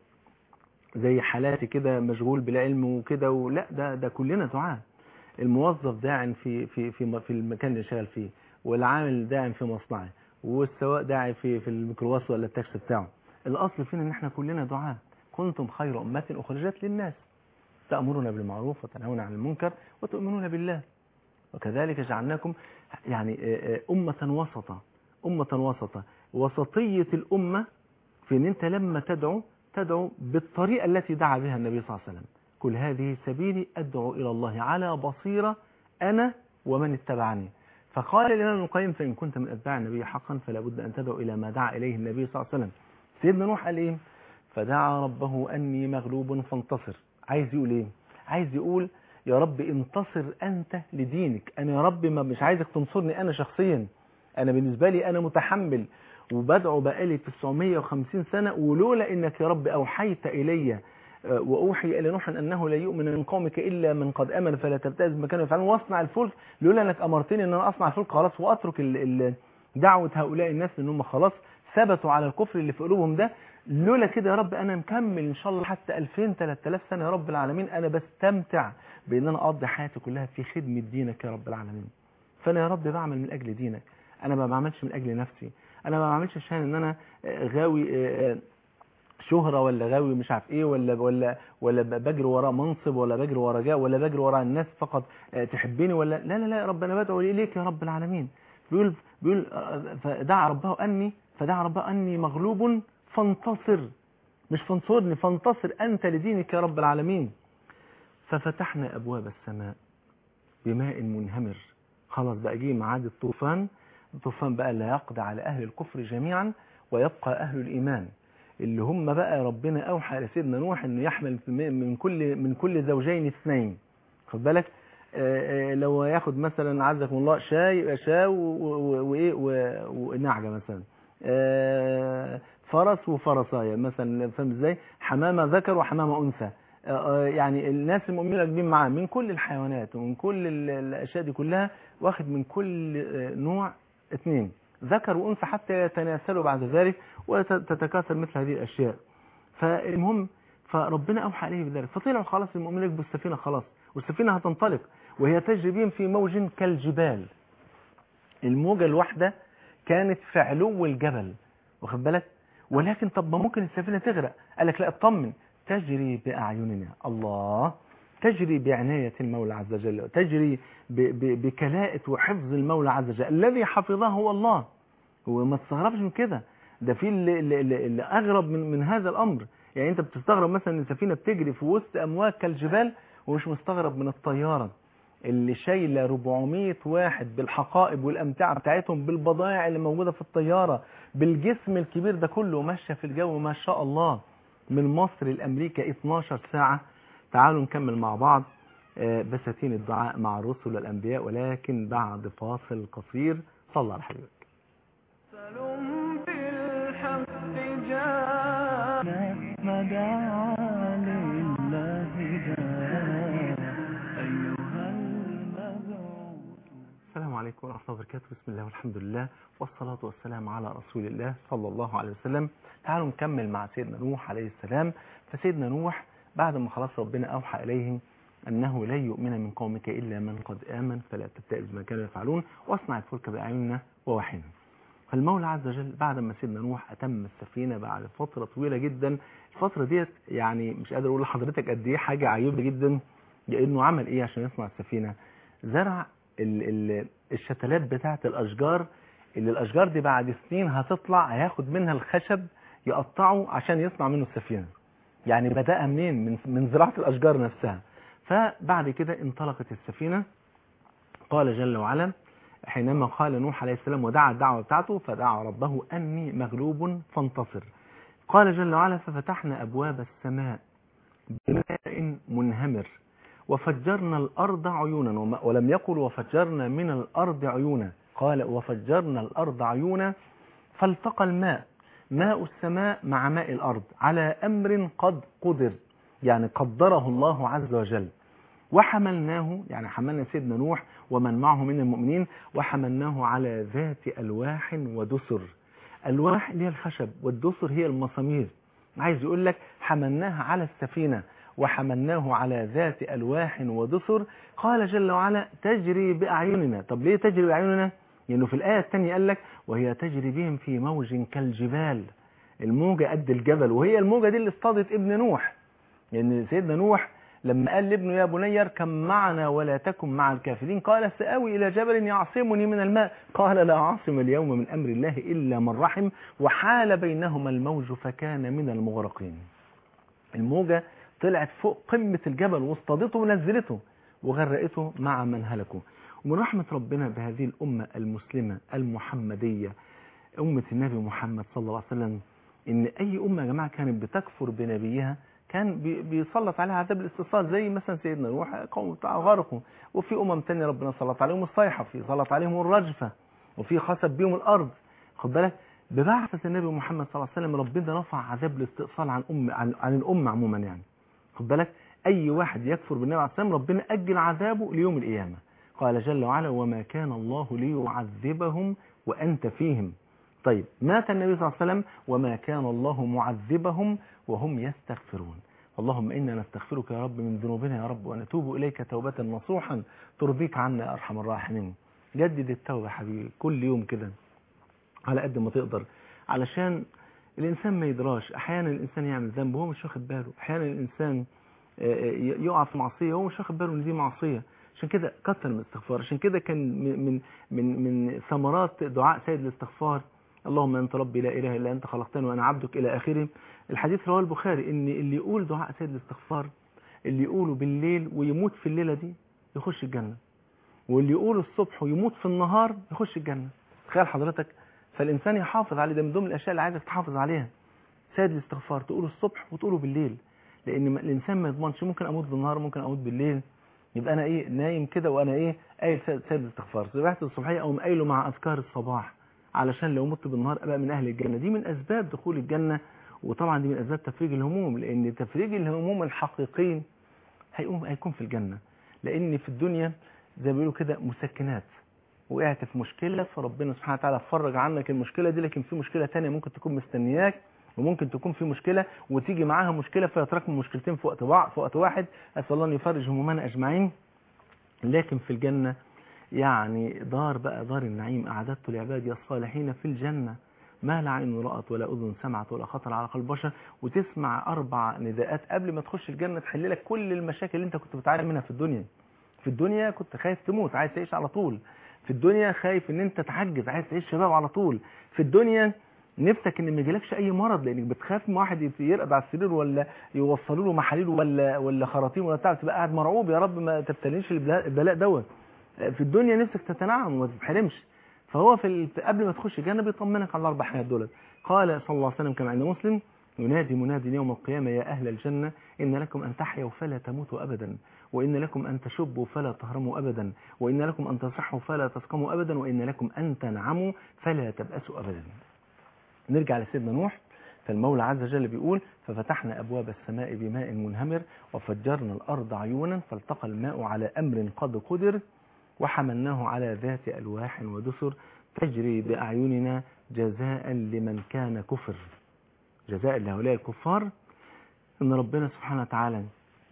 B: زي حالاتي كده مشغول بالعلم وكده ولا ده ده كلنا دعاء الموظف داعم في في في في المكان اللي شغال فيه والعامل داعم في مصنعه والسواق داعي في في الميكروباص ولا التاكسي بتاعه الاصل فينا ان احنا كلنا دعاء كنتم خير امه اخرجت للناس تامرون بالمعروف وتنهون عن المنكر وتؤمنون بالله وكذلك جعلناكم يعني آه، آه، امه وسطا امه وسطا وسطيه الامه في ان انت لما تدعو تدعو بالطريقه التي دعا بها النبي صلى الله عليه وسلم كل هذه سبيلي ادعو الى الله على بصيره انا ومن اتبعني فقال الامام ابن القيم فان كنت من اتباع النبي حقا فلا بد ان تدعو الى ما دعا اليه النبي صلى الله عليه وسلم سيدنا نوح قال ايه فدعا ربه اني مغلوب فانتصر عايز يقول ايه عايز يقول يا رب انتصر انت لدينك انا يا رب ما مش عايزك تنصرني انا شخصيا انا بالنسبه لي انا متحمل وبدعو بقالي 950 سنه ولولا انك يا رب اوحيت الي آه، واوحي الى نوح انه لا يؤمن من قومك الا من قد امن فلا تبتئس بما كانوا يفعلون واصنع الفلك لولا انك امرتني ان انا اصنع الفلك خلاص واترك ال- ال- دعوه هؤلاء الناس ان هم خلاص ثبتوا على الكفر اللي في قلوبهم ده لولا كده يا رب انا مكمل ان شاء الله حتى 2000 3000 سنه يا رب العالمين انا بستمتع بان انا اقضي حياتي كلها في خدمه دينك يا رب العالمين فانا يا رب بعمل من اجل دينك انا ما بعملش من اجل نفسي انا ما بعملش عشان ان انا آه، غاوي آه، آه، شهرة ولا غاوي مش عارف ايه ولا ولا ولا بجري وراه منصب ولا بجري وراه جاه ولا بجري وراه الناس فقط آه، تحبني ولا لا لا لا يا رب انا بدعو اليك يا رب العالمين بيقول بيقول آه، فدعا ربه اني فدعا ربه اني مغلوب فانتصر مش فانصرني فانتصر انت لدينك يا رب العالمين ففتحنا ابواب السماء بماء منهمر خلاص بقى جه ميعاد الطوفان الطوفان بقى اللي هيقضي على اهل الكفر جميعا ويبقى اهل الايمان اللي هم بقى ربنا اوحى لسيدنا نوح انه يحمل من كل من كل زوجين اثنين خد بالك آه، آه، لو ياخد مثلا عزكم الله شاي يبقى شاي و- و- وايه و- ونعجه مثلا آه، فرس وفرسايه مثلا فاهم ازاي حمامه ذكر وحمامه انثى آه، آه، يعني الناس المؤمنين راكبين معاه من كل الحيوانات ومن كل ال- الاشياء دي كلها واخد من كل آه، نوع اثنين ذكر وانثى حتى يتناسلوا بعد ذلك وتتكاثر مثل هذه الاشياء فالمهم فربنا اوحى عليه بذلك فطلعوا خلاص المؤمنين يركبوا السفينه خلاص والسفينه هتنطلق وهي تجري بهم في موج كالجبال الموجه الواحده كانت في علو الجبل واخد بالك ولكن طب ما ممكن السفينه تغرق قال لك لا اطمن تجري باعيننا الله تجري بعناية المولى عز وجل تجري ب- ب- بكلاءة وحفظ المولى عز وجل الذي حفظها هو الله هو ما تستغربش من كده ده في اللي, اللي, اللي اللي اغرب من من هذا الامر يعني انت بتستغرب مثلا ان السفينه بتجري في وسط امواج كالجبال ومش مستغرب من الطياره اللي شايله 400 واحد بالحقائب والامتعه بتاعتهم بالبضائع اللي موجوده في الطياره بالجسم الكبير ده كله ماشيه في الجو ما شاء الله من مصر لامريكا 12 ساعه تعالوا نكمل مع بعض آه، بساتين الدعاء مع الرسل والانبياء ولكن بعد فاصل قصير صلى على حبيبك
A: سلم بالحق جاء مدعا لله جاء أيها المبعوث
B: السلام عليكم ورحمة الله وبركاته بسم الله والحمد لله والصلاة والسلام على رسول الله صلى الله عليه وسلم تعالوا نكمل مع سيدنا نوح عليه السلام فسيدنا نوح بعد ما خلاص ربنا أوحى إليه أنه لا يؤمن من قومك إلا من قد آمن فلا تبتئس بما كانوا يفعلون واصنع الفلك بأعيننا ووحينا فالمولى عز وجل بعد ما سيدنا نوح أتم السفينة بعد فترة طويلة جدا الفترة ديت يعني مش قادر أقول لحضرتك قد إيه حاجة عجيبة جدا لأنه عمل إيه عشان يصنع السفينة زرع ال ال الشتلات بتاعة الأشجار اللي الأشجار دي بعد سنين هتطلع هياخد منها الخشب يقطعه عشان يصنع منه السفينة يعني بدأها منين من, من زراعة الأشجار نفسها فبعد كده انطلقت السفينة قال جل وعلا حينما قال نوح عليه السلام ودعا الدعوة بتاعته فدعا ربه أني مغلوب فانتصر قال جل وعلا ففتحنا أبواب السماء بماء منهمر وفجرنا الأرض عيونا وما- ولم يقل وفجرنا من الأرض عيونا قال وفجرنا الأرض عيونا فالتقى الماء ماء السماء مع ماء الأرض على أمر قد قدر يعني قدره الله عز وجل وحملناه يعني حملنا سيدنا نوح ومن معه من المؤمنين وحملناه على ذات ألواح ودسر ألواح اللي هي الخشب والدسر هي المسامير عايز يقول لك حملناها على السفينة وحملناه على ذات ألواح ودسر قال جل وعلا تجري بأعيننا طب ليه تجري بأعيننا لأنه في الآية الثانية قال لك وهي تجري بهم في موج كالجبال الموجة قد الجبل وهي الموجة دي اللي اصطادت ابن نوح لأن يعني سيدنا نوح لما قال لابنه يا بني اركب معنا ولا تكن مع الكافرين قال سآوي إلى جبل يعصمني من الماء قال لا عاصم اليوم من أمر الله إلا من رحم وحال بينهما الموج فكان من المغرقين الموجة طلعت فوق قمة الجبل واصطادته ونزلته وغرقته مع من هلكوا ومن رحمة ربنا بهذه الأمة المسلمة المحمدية أمة النبي محمد صلى الله عليه وسلم إن أي أمة يا جماعة كانت بتكفر بنبيها كان بي- بيسلط عليها عذاب الاستئصال زي مثلا سيدنا نوح قوم بتاع غرقوا وفي أمم تانية ربنا سلط عليهم الصيحة في سلط عليهم الرجفة وفي خسف بيهم الأرض خد بالك ببعثة النبي محمد صلى الله عليه وسلم ربنا رفع عذاب الاستئصال عن أم عن, عن الأمة عموما يعني خد بالك أي واحد يكفر بالنبي عليه الصلاة والسلام ربنا أجل عذابه ليوم القيامة قال جل وعلا وما كان الله ليعذبهم وأنت فيهم طيب مات النبي صلى الله عليه وسلم وما كان الله معذبهم وهم يستغفرون اللهم إنا نستغفرك يا رب من ذنوبنا يا رب ونتوب إليك توبة نصوحا ترضيك عنا يا أرحم الراحمين جدد التوبة يا حبيبي كل يوم كده على قد ما تقدر علشان الإنسان ما يدراش أحيانا الإنسان يعمل ذنب وهو مش واخد باله أحيانا الإنسان آه، آه، يقع في معصية وهو مش واخد باله إن دي معصية عشان كده كتر من الاستغفار عشان كده كان من من من, من ثمرات دعاء سيد الاستغفار اللهم انت ربي لا اله الا انت خلقتني وانا عبدك الى اخره الحديث رواه البخاري ان اللي يقول دعاء سيد الاستغفار اللي يقوله بالليل ويموت في الليله دي يخش الجنه واللي يقوله الصبح ويموت في النهار يخش الجنه تخيل حضرتك فالانسان يحافظ عليه ده من ضمن الاشياء اللي عايزك تحافظ عليها سيد الاستغفار تقوله الصبح وتقوله بالليل لان ما- الانسان ما يضمنش ممكن اموت بالنهار ممكن اموت بالليل يبقى انا ايه نايم كده وانا ايه قايل سيد سيد الاستغفار صبحت الصبحيه اقوم قايله مع اذكار الصباح علشان لو مت بالنهار ابقى من اهل الجنه دي من اسباب دخول الجنه وطبعا دي من اسباب تفريج الهموم لان تفريج الهموم الحقيقي هيقوم هيكون في الجنه لان في الدنيا زي ما بيقولوا كده مسكنات وقعت في مشكله فربنا سبحانه وتعالى فرج عنك المشكله دي لكن في مشكله تانية ممكن تكون مستنياك وممكن تكون في مشكله وتيجي معاها مشكله فيتراكموا مشكلتين في وقت وع- في وقت واحد اسال الله ان يفرج همومنا اجمعين لكن في الجنه يعني دار بقى دار النعيم أعددت لعبادي الصالحين في الجنة ما لا عين رأت ولا أذن سمعت ولا خطر على قلب بشر وتسمع أربع نداءات قبل ما تخش الجنة تحل لك كل المشاكل اللي أنت كنت بتعاني منها في الدنيا في الدنيا كنت خايف تموت عايز تعيش على طول في الدنيا خايف ان انت تعجز عايز تعيش شباب على طول في الدنيا نفسك ان ما يجيلكش اي مرض لانك بتخاف من واحد يرقد على السرير ولا يوصلوا له محاليل ولا ولا خراطيم ولا بتاع تبقى قاعد مرعوب يا رب ما تبتليش البلاء البلاء دوت في الدنيا نفسك تتنعم وما تتحرمش فهو في ال... قبل ما تخش الجنه بيطمنك على الاربع حاجات دول قال صلى الله عليه وسلم كما عند مسلم ينادي مناد يوم القيامة يا أهل الجنة إن لكم أن تحيوا فلا تموتوا أبدا وإن لكم أن تشبوا فلا تهرموا أبدا وإن لكم أن تصحوا فلا تسقموا أبدا وإن لكم أن تنعموا فلا تبأسوا أبدا نرجع لسيدنا نوح فالمولى عز وجل بيقول ففتحنا أبواب السماء بماء منهمر وفجرنا الأرض عيونا فالتقى الماء على أمر قد قدر وحملناه على ذات ألواح ودسر تجري بأعيننا جزاء لمن كان كفر جزاء لهؤلاء الكفار ان ربنا سبحانه وتعالى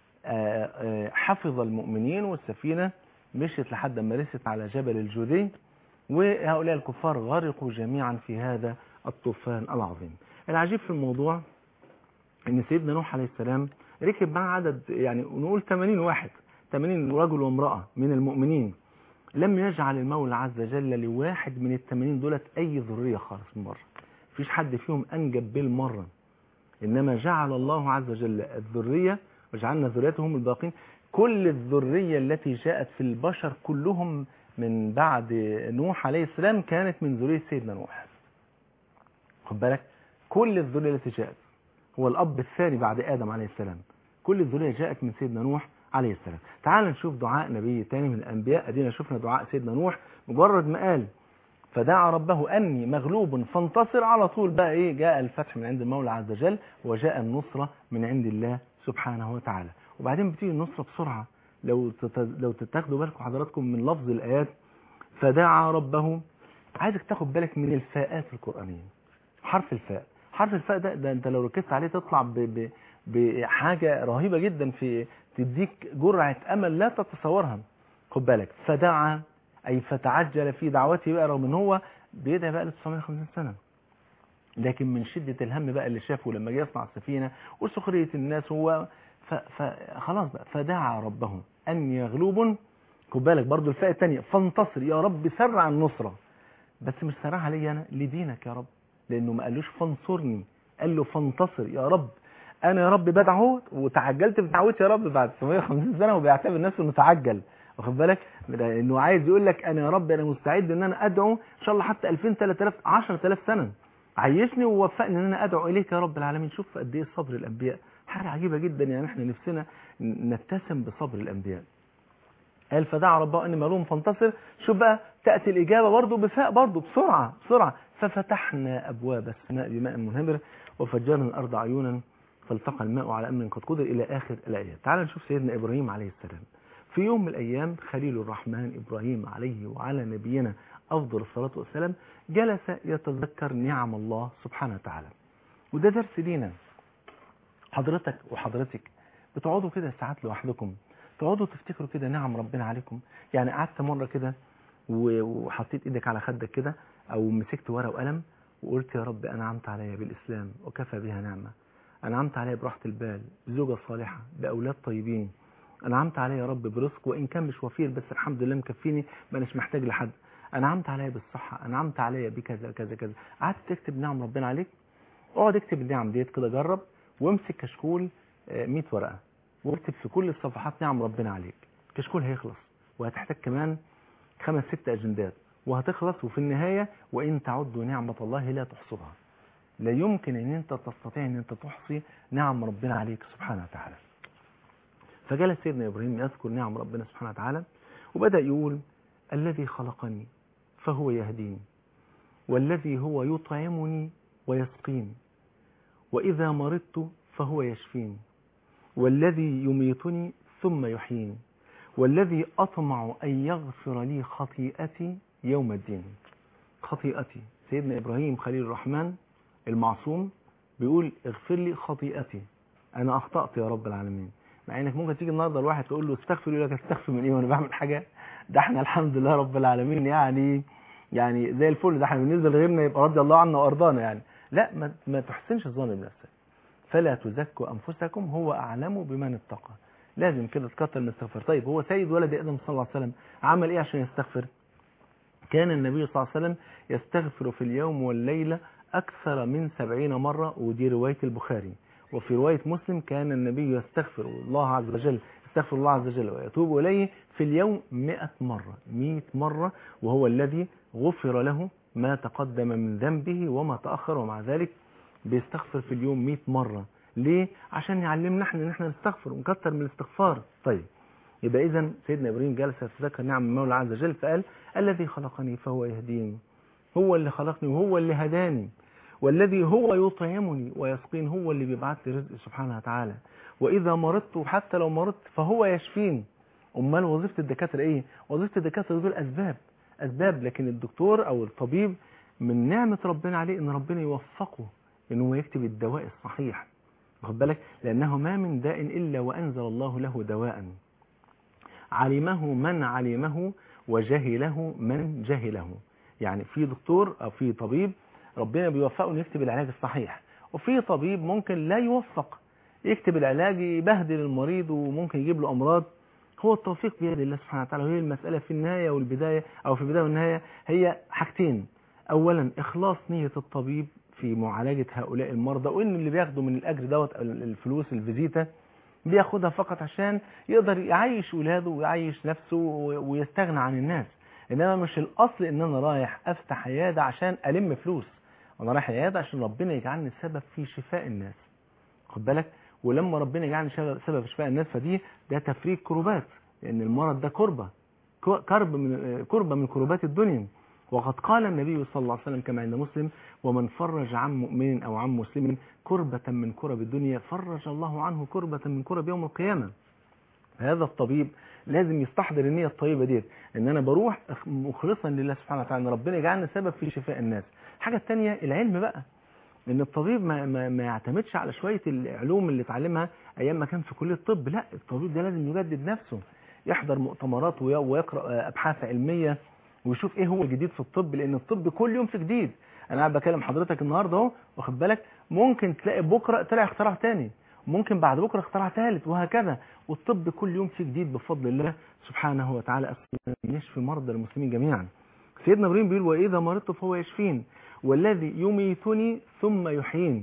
B: حفظ المؤمنين والسفينة مشيت لحد ما رست على جبل الجودي وهؤلاء الكفار غرقوا جميعا في هذا الطوفان العظيم العجيب في الموضوع ان سيدنا نوح عليه السلام ركب معه عدد يعني نقول 80 واحد 80 رجل وامرأة من المؤمنين لم يجعل المولى عز وجل لواحد من الثمانين دولت أي ذرية خالص من بره فيش حد فيهم أنجب بالمرة إنما جعل الله عز وجل الذرية وجعلنا ذريتهم الباقين كل الذرية التي جاءت في البشر كلهم من بعد نوح عليه السلام كانت من ذرية سيدنا نوح خد بالك كل الذرية التي جاءت هو الأب الثاني بعد آدم عليه السلام كل الذرية جاءت من سيدنا نوح عليه السلام تعال نشوف دعاء نبي تاني من الأنبياء أدينا شفنا دعاء سيدنا نوح مجرد ما قال فدعا ربه أني مغلوب فانتصر على طول بقى إيه جاء الفتح من عند المولى عز وجل وجاء النصرة من عند الله سبحانه وتعالى وبعدين بتيجي النصرة بسرعة لو تت- لو تاخدوا بالكم حضراتكم من لفظ الآيات فدعا ربه عايزك تاخد بالك من الفاءات القرآنية حرف الفاء حرف الفاء ده, ده انت لو ركزت عليه تطلع ب ب بحاجة رهيبة جدا في تديك جرعة أمل لا تتصورها خد بالك فدعا أي فتعجل في دعوته بقى رغم ان هو بيدعي بقى ل 950 سنة لكن من شدة الهم بقى اللي شافه لما جه يصنع السفينة وسخرية الناس هو ف- فخلاص بقى فدعا ربه أن يغلوب خد بالك برضو الفئة الثانية فانتصر يا رب سرع النصرة بس مش سرعها لي أنا لدينك يا رب لأنه ما قالوش فانصرني قال له فانتصر يا رب أنا يا رب بدعو وتعجلت في دعوتي يا رب بعد 750 سنة وبيعتبر نفسه انه تعجل واخد بالك انه عايز يقول لك انا يا رب انا مستعد ان انا ادعو ان شاء الله حتى 2000 3000 10000 سنه عيشني ووفقني ان انا ادعو اليك يا رب العالمين شوف قد ايه صبر الانبياء حاجه عجيبه جدا يعني احنا نفسنا نتسم بصبر الانبياء قال فدعا ربه اني ملوم فانتصر شوف بقى تاتي الاجابه برضه بفاء برضه بسرعه بسرعه ففتحنا ابواب السماء بماء منهمر وفجرنا الارض عيونا فالتقى الماء على امر قد قدر الى اخر الايه تعال نشوف سيدنا ابراهيم عليه السلام في يوم من الايام خليل الرحمن ابراهيم عليه وعلى نبينا افضل الصلاه والسلام جلس يتذكر نعم الله سبحانه وتعالى وده درس لينا حضرتك وحضرتك بتقعدوا كده ساعات لوحدكم تقعدوا تفتكروا كده نعم ربنا عليكم يعني قعدت مرة كده و- وحطيت ايدك على خدك كده او مسكت ورقة وقلم وقلت يا رب انعمت علي بالاسلام وكفى بها نعمة انعمت علي براحة البال بزوجة صالحة باولاد طيبين انعمت علي يا رب برزق وان كان مش وفير بس الحمد لله مكفيني ما اناش محتاج لحد انعمت علي بالصحة انعمت علي بكذا كذا كذا قعدت تكتب نعم ربنا عليك اقعد اكتب النعم ديت كده جرب وامسك كشكول آه، 100 ورقة واكتب في كل الصفحات نعم ربنا عليك كشكول هيخلص وهتحتاج كمان خمس ست اجندات وهتخلص وفي النهاية وان تعدوا نعمة الله لا تحصوها لا يمكن ان انت تستطيع ان انت تحصي نعم ربنا عليك سبحانه وتعالى فجلس سيدنا ابراهيم يذكر نعم ربنا سبحانه وتعالى وبدأ يقول الذي خلقني فهو يهديني والذي هو يطعمني ويسقيني وإذا مرضت فهو يشفيني والذي يميتني ثم يحييني والذي أطمع أن يغفر لي خطيئتي يوم الدين خطيئتي سيدنا إبراهيم خليل الرحمن المعصوم بيقول اغفر لي خطيئتي أنا أخطأت يا رب العالمين مع انك ممكن تيجي النهارده الواحد تقول له استغفر يقول لك استغفر من ايه وانا بعمل حاجه ده احنا الحمد لله رب العالمين يعني يعني زي الفل ده احنا بالنسبه لغيرنا يبقى رضي الله عنا وارضانا يعني لا ما, ما تحسنش الظن بنفسك فلا تزكوا انفسكم هو اعلم بمن اتقى لازم كده تكتر من الاستغفار طيب هو سيد ولد ادم صلى الله عليه وسلم عمل ايه عشان يستغفر كان النبي صلى الله عليه وسلم يستغفر في اليوم والليله اكثر من سبعين مره ودي روايه البخاري وفي رواية مسلم كان النبي يستغفر الله عز وجل يستغفر الله عز وجل ويتوب إليه في اليوم مئة مرة مئة مرة وهو الذي غفر له ما تقدم من ذنبه وما تأخر ومع ذلك بيستغفر في اليوم مئة مرة ليه؟ عشان يعلمنا احنا ان احنا نستغفر ونكتر من الاستغفار طيب يبقى اذا سيدنا ابراهيم جلس يتذكر نعم المولى عز وجل فقال الذي خلقني فهو يهديني هو اللي خلقني وهو اللي هداني والذي هو يطعمني ويسقين هو اللي بيبعت لي رزق سبحانه وتعالى وإذا مرضت وحتى لو مرضت فهو يشفين أمال وظيفة الدكاترة إيه؟ وظيفة الدكاترة دول أسباب أسباب لكن الدكتور أو الطبيب من نعمة ربنا عليه إن ربنا يوفقه إن هو يكتب الدواء الصحيح واخد بالك لأنه ما من داء إلا وأنزل الله له دواء علمه من علمه وجهله من جهله يعني في دكتور أو في طبيب ربنا بيوفقه انه يكتب العلاج الصحيح وفي طبيب ممكن لا يوفق يكتب العلاج يبهدل المريض وممكن يجيب له امراض هو التوفيق بيد الله سبحانه وتعالى وهي المسألة في النهاية والبداية أو في البداية والنهاية هي حاجتين أولا إخلاص نية الطبيب في معالجة هؤلاء المرضى وإن اللي بياخدوا من الأجر دوت الفلوس الفيزيتا بياخدها فقط عشان يقدر يعيش ولاده ويعيش نفسه ويستغنى عن الناس إنما مش الأصل إن أنا رايح أفتح عيادة عشان ألم فلوس انا رايح العياده عشان ربنا يجعلني سبب في شفاء الناس خد بالك ولما ربنا يجعلني شباب- سبب شفاء الناس فدي ده تفريج كروبات لان المرض ده كربه ك- كرب من كربه من كروبات الدنيا وقد قال النبي صلى الله عليه وسلم كما عند مسلم ومن فرج عن مؤمن او عن مسلم كربة من كرب الدنيا فرج الله عنه كربة من كرب يوم القيامة هذا الطبيب لازم يستحضر النية الطيبة ديت ان انا بروح مخلصا لله سبحانه وتعالى ان ربنا يجعلنا سبب في شفاء الناس الحاجة التانية العلم بقى ان الطبيب ما, ما, ما يعتمدش على شوية العلوم اللي اتعلمها ايام ما كان في كلية الطب لا الطبيب ده لازم يجدد نفسه يحضر مؤتمرات وي- ويقرأ ابحاث علمية ويشوف ايه هو الجديد في الطب لان الطب كل يوم في جديد انا قاعد بكلم حضرتك النهارده اهو واخد بالك ممكن تلاقي بكره طلع اختراع تاني ممكن بعد بكره اختراع ثالث وهكذا والطب كل يوم في جديد بفضل الله سبحانه وتعالى أسأل يشفي مرضى المسلمين جميعا سيدنا ابراهيم بيقول واذا مرضت فهو يشفين والذي يميتني ثم يحيين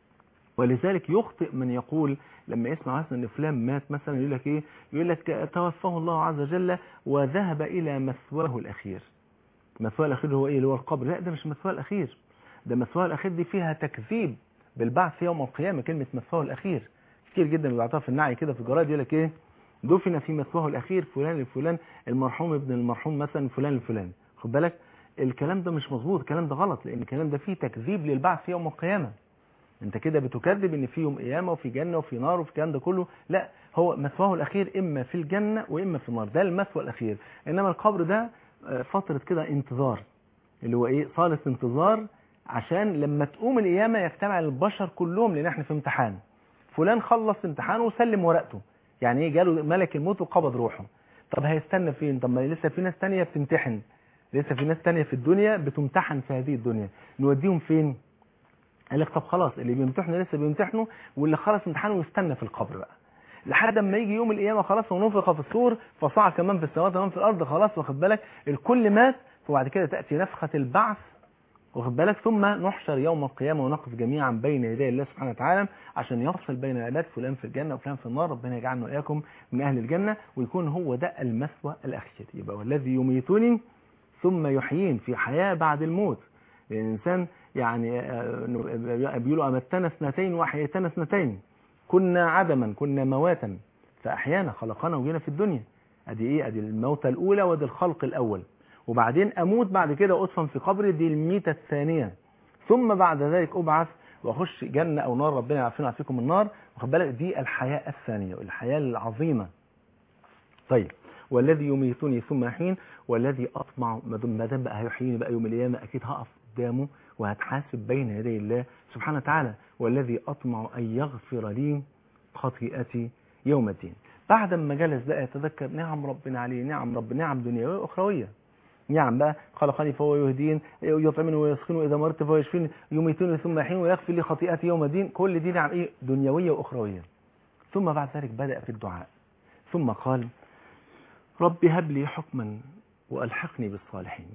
B: ولذلك يخطئ من يقول لما يسمع مثلا ان فلان مات مثلا يقول لك ايه يقول لك توفاه الله عز وجل وذهب الى مثواه الاخير مثواه الاخير هو ايه اللي هو القبر لا ده مش مثواه الاخير ده مثواه الاخير دي فيها تكذيب بالبعث يوم القيامه كلمه مثواه الاخير كتير جدا بيبعتوها في النعي كده في الجرايد يقول لك ايه دفن في مثواه الاخير فلان الفلان المرحوم ابن المرحوم مثلا فلان الفلان خد بالك الكلام ده مش مظبوط الكلام ده غلط لان الكلام ده فيه تكذيب للبعث يوم القيامه انت كده بتكذب ان في يوم قيامه وفي جنه وفي نار وفي الكلام ده كله لا هو مثواه الاخير اما في الجنه واما في النار ده المثوى الاخير انما القبر ده آه، فتره كده انتظار اللي هو ايه صاله انتظار عشان لما تقوم القيامه يجتمع البشر كلهم لان احنا في امتحان فلان خلص امتحانه وسلم ورقته يعني ايه جاله ملك الموت وقبض روحه طب هيستنى فين طب ما لسه في ناس تانية بتمتحن لسه في ناس تانية في الدنيا بتمتحن في هذه الدنيا نوديهم فين قال لك طب خلاص اللي بيمتحنوا لسه بيمتحنوا واللي خلص امتحانه يستنى في القبر بقى لحد اما يجي يوم القيامه خلاص ونفخ في الصور فصعد كمان في السماوات كمان في الارض خلاص واخد بالك الكل مات وبعد كده تاتي نفخه البعث واخد بالك ثم نحشر يوم القيامه ونقف جميعا بين يدي الله سبحانه وتعالى عشان يفصل بين العباد فلان في الجنه وفلان في النار ربنا يجعلنا واياكم من اهل الجنه ويكون هو ده المثوى الاخير يبقى والذي يميتني ثم يحيين في حياه بعد الموت الانسان يعني آه، بيقولوا امتنا اثنتين واحييتنا اثنتين كنا عدما كنا مواتا فاحيانا خلقنا وجينا في الدنيا ادي ايه ادي الموتة الاولى وادي الخلق الاول وبعدين اموت بعد كده ادفن في قبري دي الميتة الثانية ثم بعد ذلك ابعث واخش جنة او نار ربنا يعافينا ويعافيكم النار واخد بالك دي الحياة الثانية الحياة العظيمة طيب والذي يميتني ثم يحين والذي اطمع ما دام ما دام بقى هيحييني بقى يوم القيامه اكيد هقف قدامه وهتحاسب بين يدي الله سبحانه وتعالى والذي اطمع ان يغفر لي خطيئتي يوم الدين بعد ما جلس بقى يتذكر نعم ربنا عليه نعم رب نعم دنيويه واخرويه نعم بقى خلقني فهو يهدين يطعمني ويسخني اذا مرضت فهو يشفيني يميتني ثم يحين ويغفر لي خطيئتي يوم الدين كل دي نعم ايه دنيويه واخرويه ثم بعد ذلك بدا في الدعاء ثم قال رب هب لي حكما والحقني بالصالحين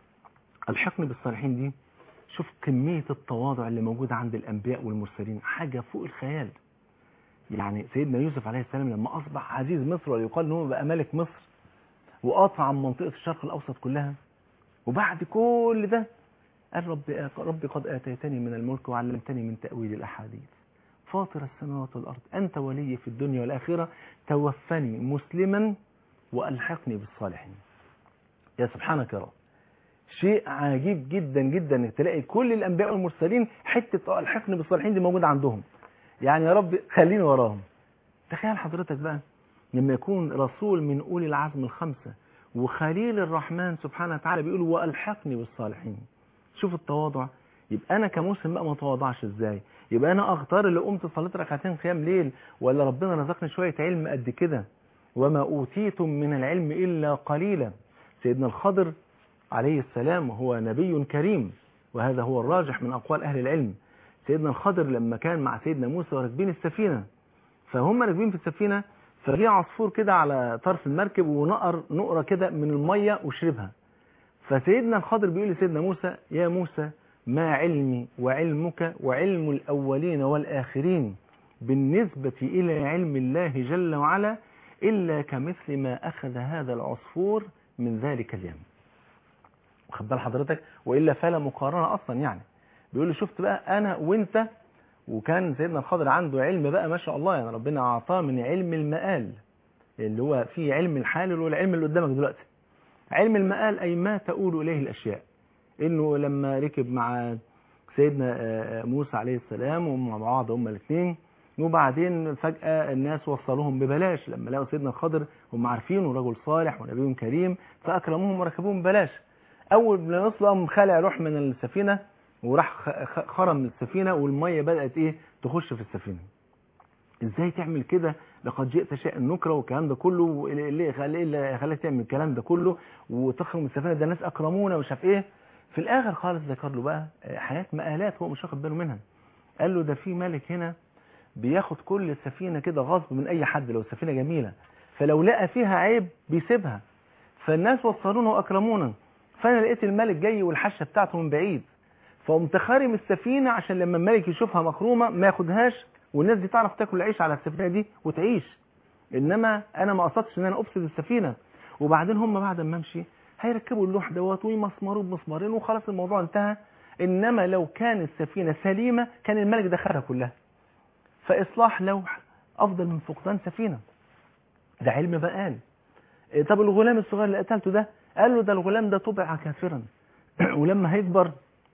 B: الحقني بالصالحين دي شوف كمية التواضع اللي موجودة عند الأنبياء والمرسلين حاجة فوق الخيال يعني سيدنا يوسف عليه السلام لما أصبح عزيز مصر ويقال أنه بقى ملك مصر وقاطع عن منطقة الشرق الأوسط كلها وبعد كل ده قال رب ربي قد آتيتني من الملك وعلمتني من تأويل الأحاديث فاطر السماوات والأرض أنت ولي في الدنيا والآخرة توفني مسلما وألحقني بالصالحين يا سبحانك يا رب شيء عجيب جدا جدا انك تلاقي كل الانبياء والمرسلين حته اه الحقني بالصالحين دي موجوده عندهم يعني يا رب خليني وراهم تخيل حضرتك بقى لما يكون رسول من اولي العزم الخمسه وخليل الرحمن سبحانه وتعالى بيقول والحقني بالصالحين شوف التواضع يبقى انا كمسلم بقى ما اتواضعش ازاي يبقى انا اختار اللي قمت صليت ركعتين قيام ليل ولا ربنا رزقني شويه علم قد كده وما اوتيتم من العلم الا قليلا سيدنا الخضر عليه السلام هو نبي كريم وهذا هو الراجح من أقوال أهل العلم سيدنا الخضر لما كان مع سيدنا موسى وراكبين السفينة فهم راكبين في السفينة فجاء عصفور كده على طرف المركب ونقر نقرة كده من المية وشربها فسيدنا الخضر بيقول لسيدنا موسى يا موسى ما علمي وعلمك وعلم الأولين والآخرين بالنسبة إلى علم الله جل وعلا إلا كمثل ما أخذ هذا العصفور من ذلك اليم واخد بال حضرتك والا فلا مقارنه اصلا يعني بيقول له شفت بقى انا وانت وكان سيدنا الخضر عنده علم بقى ما شاء الله يعني ربنا أعطاه من علم المآل اللي هو في علم الحال اللي هو العلم اللي قدامك دلوقتي علم المآل أي ما تؤول إليه الأشياء إنه لما ركب مع سيدنا موسى عليه السلام ومع بعض هما الاثنين وبعدين فجأة الناس وصلوهم ببلاش لما لقوا سيدنا الخضر هم عارفينه رجل صالح ونبي كريم فأكرموهم وركبوهم ببلاش أول ما وصلوا قام خالع روح من السفينة وراح خرم السفينة والمية بدأت إيه تخش في السفينة إزاي تعمل كده لقد جئت شيء نكره والكلام ده كله اللي خلاك تعمل الكلام ده كله وتخرم السفينة ده الناس أكرمونا ومش عارف إيه في الآخر خالص ذكر له بقى حياة مآلات هو مش واخد باله منها قال له ده في ملك هنا بياخد كل سفينة كده غصب من أي حد لو السفينة جميلة فلو لقى فيها عيب بيسيبها فالناس وصلونا وأكرمونا فأنا لقيت الملك جاي والحشة بتاعته من بعيد فقمت خارم السفينة عشان لما الملك يشوفها مخرومة ما ياخدهاش والناس دي تعرف تاكل عيش على السفينة دي وتعيش إنما أنا ما قصدتش إن أنا أفسد السفينة وبعدين هم بعد ما أمشي هيركبوا اللوح دوت ويمسمروه بمسمارين وخلاص الموضوع انتهى إنما لو كان السفينة سليمة كان الملك دخلها كلها فإصلاح لوح أفضل من فقدان سفينة ده علم بقال طب الغلام الصغير اللي قتلته ده قال له ده الغلام ده طبع كافرا ولما هيكبر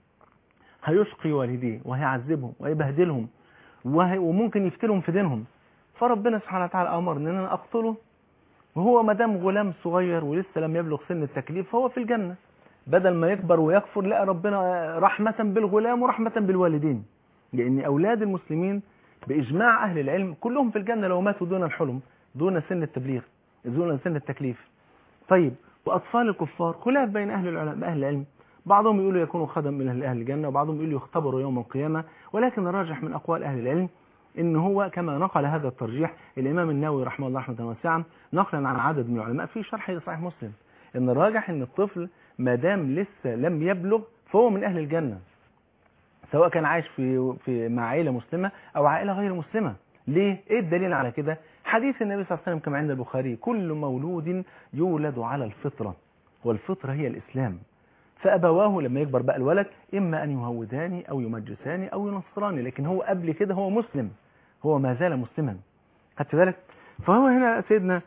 B: هيشقي والديه وهيعذبهم ويبهدلهم وهي وممكن يفتلهم في دينهم فربنا سبحانه وتعالى أمر ان انا أقتله وهو ما دام غلام صغير ولسه لم يبلغ سن التكليف فهو في الجنة بدل ما يكبر ويكفر لقى ربنا رحمة بالغلام ورحمة بالوالدين لأن أولاد المسلمين بإجماع أهل العلم كلهم في الجنة لو ماتوا دون الحلم دون سن التبليغ دون سن التكليف طيب وأطفال الكفار خلاف بين أهل العلم أهل العلم بعضهم يقولوا يكونوا خدم من أهل الجنة وبعضهم يقولوا يختبروا يوم القيامة ولكن الراجح من أقوال أهل العلم إن هو كما نقل هذا الترجيح الإمام النووي رحمه الله رحمة واسعة نقلا عن عدد من العلماء في شرح صحيح مسلم إن الراجح إن الطفل ما دام لسه لم يبلغ فهو من أهل الجنة سواء كان عايش في في مع عائلة مسلمة أو عائلة غير مسلمة ليه؟ إيه الدليل على كده؟ حديث النبي صلى الله عليه وسلم كما عند البخاري كل مولود يولد على الفطرة والفطرة هي الإسلام فأبواه لما يكبر بقى الولد إما أن يهوداني أو يمجساني أو ينصراني لكن هو قبل كده هو مسلم هو ما زال مسلما خدت بالك فهو هنا سيدنا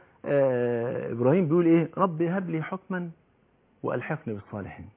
B: آه إبراهيم بيقول إيه ربي هب لي حكما وألحقني بالصالحين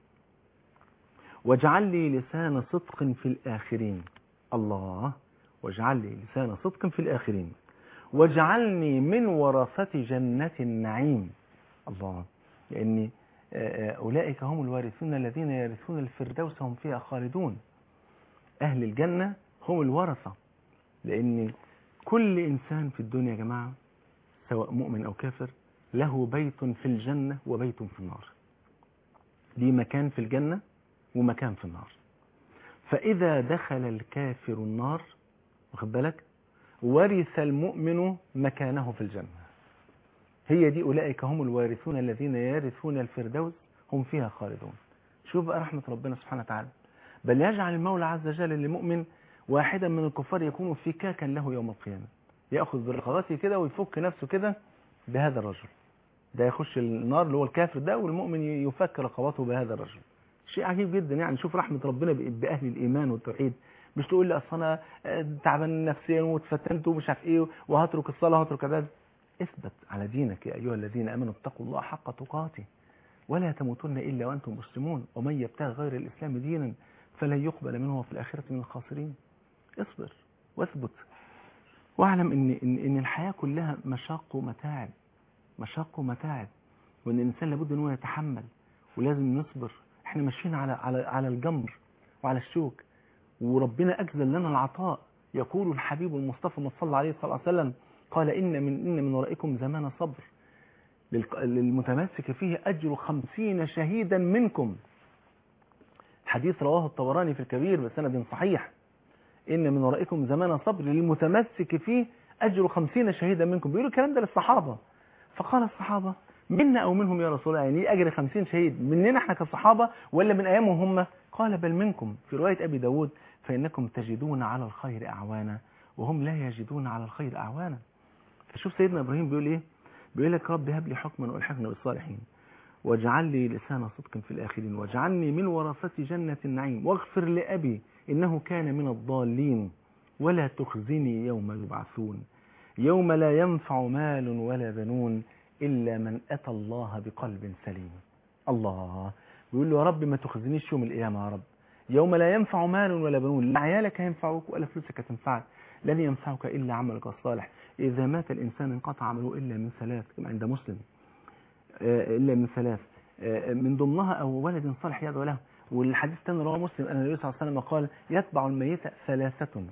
B: واجعل لي لسان صدق في الآخرين الله واجعل لي لسان صدق في الآخرين واجعلني من ورثة جنة النعيم الله لأني أولئك هم الوارثون الذين يرثون الفردوس هم فيها خالدون أهل الجنة هم الورثة لأن كل إنسان في الدنيا يا جماعة سواء مؤمن أو كافر له بيت في الجنة وبيت في النار ليه مكان في الجنة ومكان في النار فإذا دخل الكافر النار واخد بالك ورث المؤمن مكانه في الجنة هي دي أولئك هم الوارثون الذين يرثون الفردوس هم فيها خالدون شوف بقى رحمة ربنا سبحانه وتعالى بل يجعل المولى عز وجل للمؤمن واحدا من الكفار يكون فكاكا له يوم القيامة يأخذ برقبته كده ويفك نفسه كده بهذا الرجل ده يخش النار اللي هو الكافر ده والمؤمن يفك رقبته بهذا الرجل شيء عجيب جدا يعني شوف رحمة ربنا بأهل الإيمان والتوحيد مش تقول لي أصل أنا تعبان نفسيا واتفتنت ومش عارف إيه وهترك الصلاة وهترك العبادة اثبت على دينك يا أيها الذين أمنوا اتقوا الله حق تقاته ولا تموتن إلا وأنتم مسلمون ومن يبتغي غير الإسلام دينا فلن يقبل منه في الآخرة من الخاسرين اصبر واثبت واعلم إن, إن, إن الحياة كلها مشاق ومتاعب مشاق ومتاعب وإن الإنسان لابد أنه يتحمل ولازم نصبر احنا ماشيين على على على الجمر وعلى الشوك وربنا أجزل لنا العطاء يقول الحبيب المصطفى صلى الله عليه وسلم قال إن من إن من ورائكم زمان صبر للمتمسك فيه أجر خمسين شهيدا منكم حديث رواه الطبراني في الكبير بسند صحيح إن من ورائكم زمان صبر للمتمسك فيه أجر خمسين شهيدا منكم بيقولوا الكلام ده للصحابة فقال الصحابة منا أو منهم يا رسول الله يعني أجر خمسين شهيد مننا احنا كصحابة ولا من أيامهم هم قال بل منكم في رواية أبي داود فإنكم تجدون على الخير أعوانا وهم لا يجدون على الخير أعوانا فشوف سيدنا إبراهيم بيقول إيه بيقول لك رب هب لي حكما والحقنا بالصالحين واجعل لي لسان صدق في الآخرين واجعلني من ورثة جنة النعيم واغفر لأبي إنه كان من الضالين ولا تخزني يوم يبعثون يوم لا ينفع مال ولا بنون إلا من أتى الله بقلب سليم الله بيقول له يا رب ما تخزنيش يوم القيامة يا رب يوم لا ينفع مال ولا بنون لا عيالك هينفعوك ولا فلوسك هتنفعك لن ينفعك إلا عملك الصالح إذا مات الإنسان انقطع عمله إلا من ثلاث كما عند مسلم آه، إلا من ثلاث آه، من ضمنها أو ولد صالح يدعو له والحديث الثاني رواه مسلم أن النبي صلى الله عليه وسلم قال يتبع الميت ثلاثة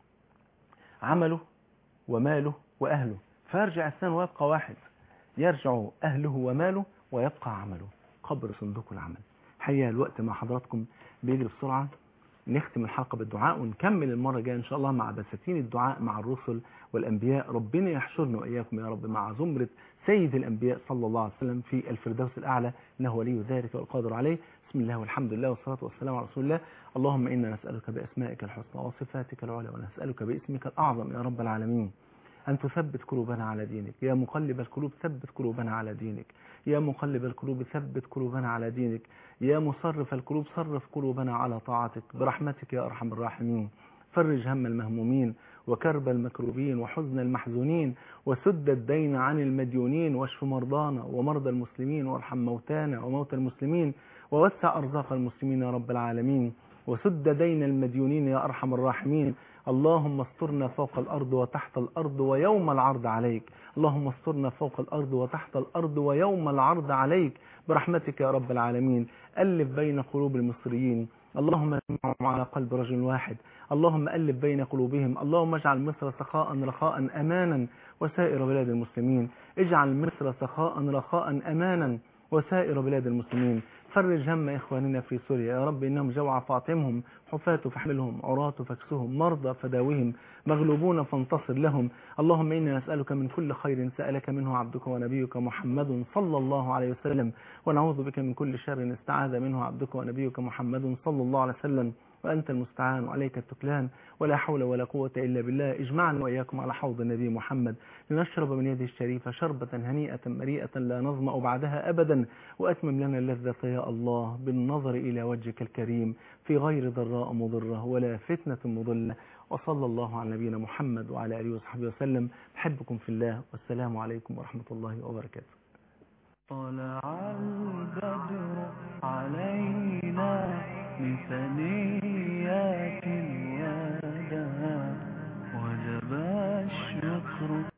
B: عمله وماله وأهله فيرجع الثاني ويبقى واحد يرجع أهله وماله ويبقى عمله قبر صندوق العمل حقيقة الوقت مع حضراتكم بيجري بسرعة نختم الحلقة بالدعاء ونكمل المرة الجاية إن شاء الله مع بساتين الدعاء مع الرسل والأنبياء ربنا يحشرنا وإياكم يا رب مع زمرة سيد الأنبياء صلى الله عليه وسلم في الفردوس الأعلى إنه ولي ذلك والقادر عليه بسم الله والحمد لله والصلاة والسلام على رسول الله اللهم إنا نسألك بأسمائك الحسنى وصفاتك العلى ونسألك باسمك الأعظم يا رب العالمين أن تثبت قلوبنا على دينك يا مقلب القلوب ثبت قلوبنا على دينك يا مقلب القلوب ثبت قلوبنا على دينك يا مصرف القلوب صرف قلوبنا على طاعتك برحمتك يا أرحم الراحمين فرج هم المهمومين وكرب المكروبين وحزن المحزونين وسد الدين عن المديونين واشف مرضانا ومرضى المسلمين وارحم موتانا وموتى المسلمين ووسع أرزاق المسلمين يا رب العالمين وسد دين المديونين يا أرحم الراحمين اللهم استرنا فوق الأرض وتحت الأرض ويوم العرض عليك اللهم استرنا فوق الأرض وتحت الأرض ويوم العرض عليك برحمتك يا رب العالمين ألف بين قلوب المصريين اللهم اجمعهم على قلب رجل واحد اللهم ألف بين قلوبهم اللهم اجعل مصر سخاء رخاء أمانا وسائر بلاد المسلمين اجعل مصر سخاء رخاء أمانا وسائر بلاد المسلمين فرج هم إخواننا في سوريا يا رب إنهم جوع فاطمهم حفاة فحملهم عراة فاكسهم مرضى فداوهم مغلوبون فانتصر لهم اللهم إنا نسألك من كل خير سألك منه عبدك ونبيك محمد صلى الله عليه وسلم ونعوذ بك من كل شر استعاذ منه عبدك ونبيك محمد صلى الله عليه وسلم وأنت المستعان وعليك التكلان ولا حول ولا قوة إلا بالله اجمعنا وإياكم على حوض النبي محمد لنشرب من يده الشريفة شربة هنيئة مريئة لا نظمأ بعدها أبدا وأتمم لنا اللذة يا الله بالنظر إلى وجهك الكريم في غير ضراء مضرة ولا فتنة مضلة وصلى الله على نبينا محمد وعلى آله وصحبه وسلم بحبكم في الله والسلام عليكم ورحمة الله وبركاته
A: طلع البدر علينا من ثنيات الوداع وجب الشكر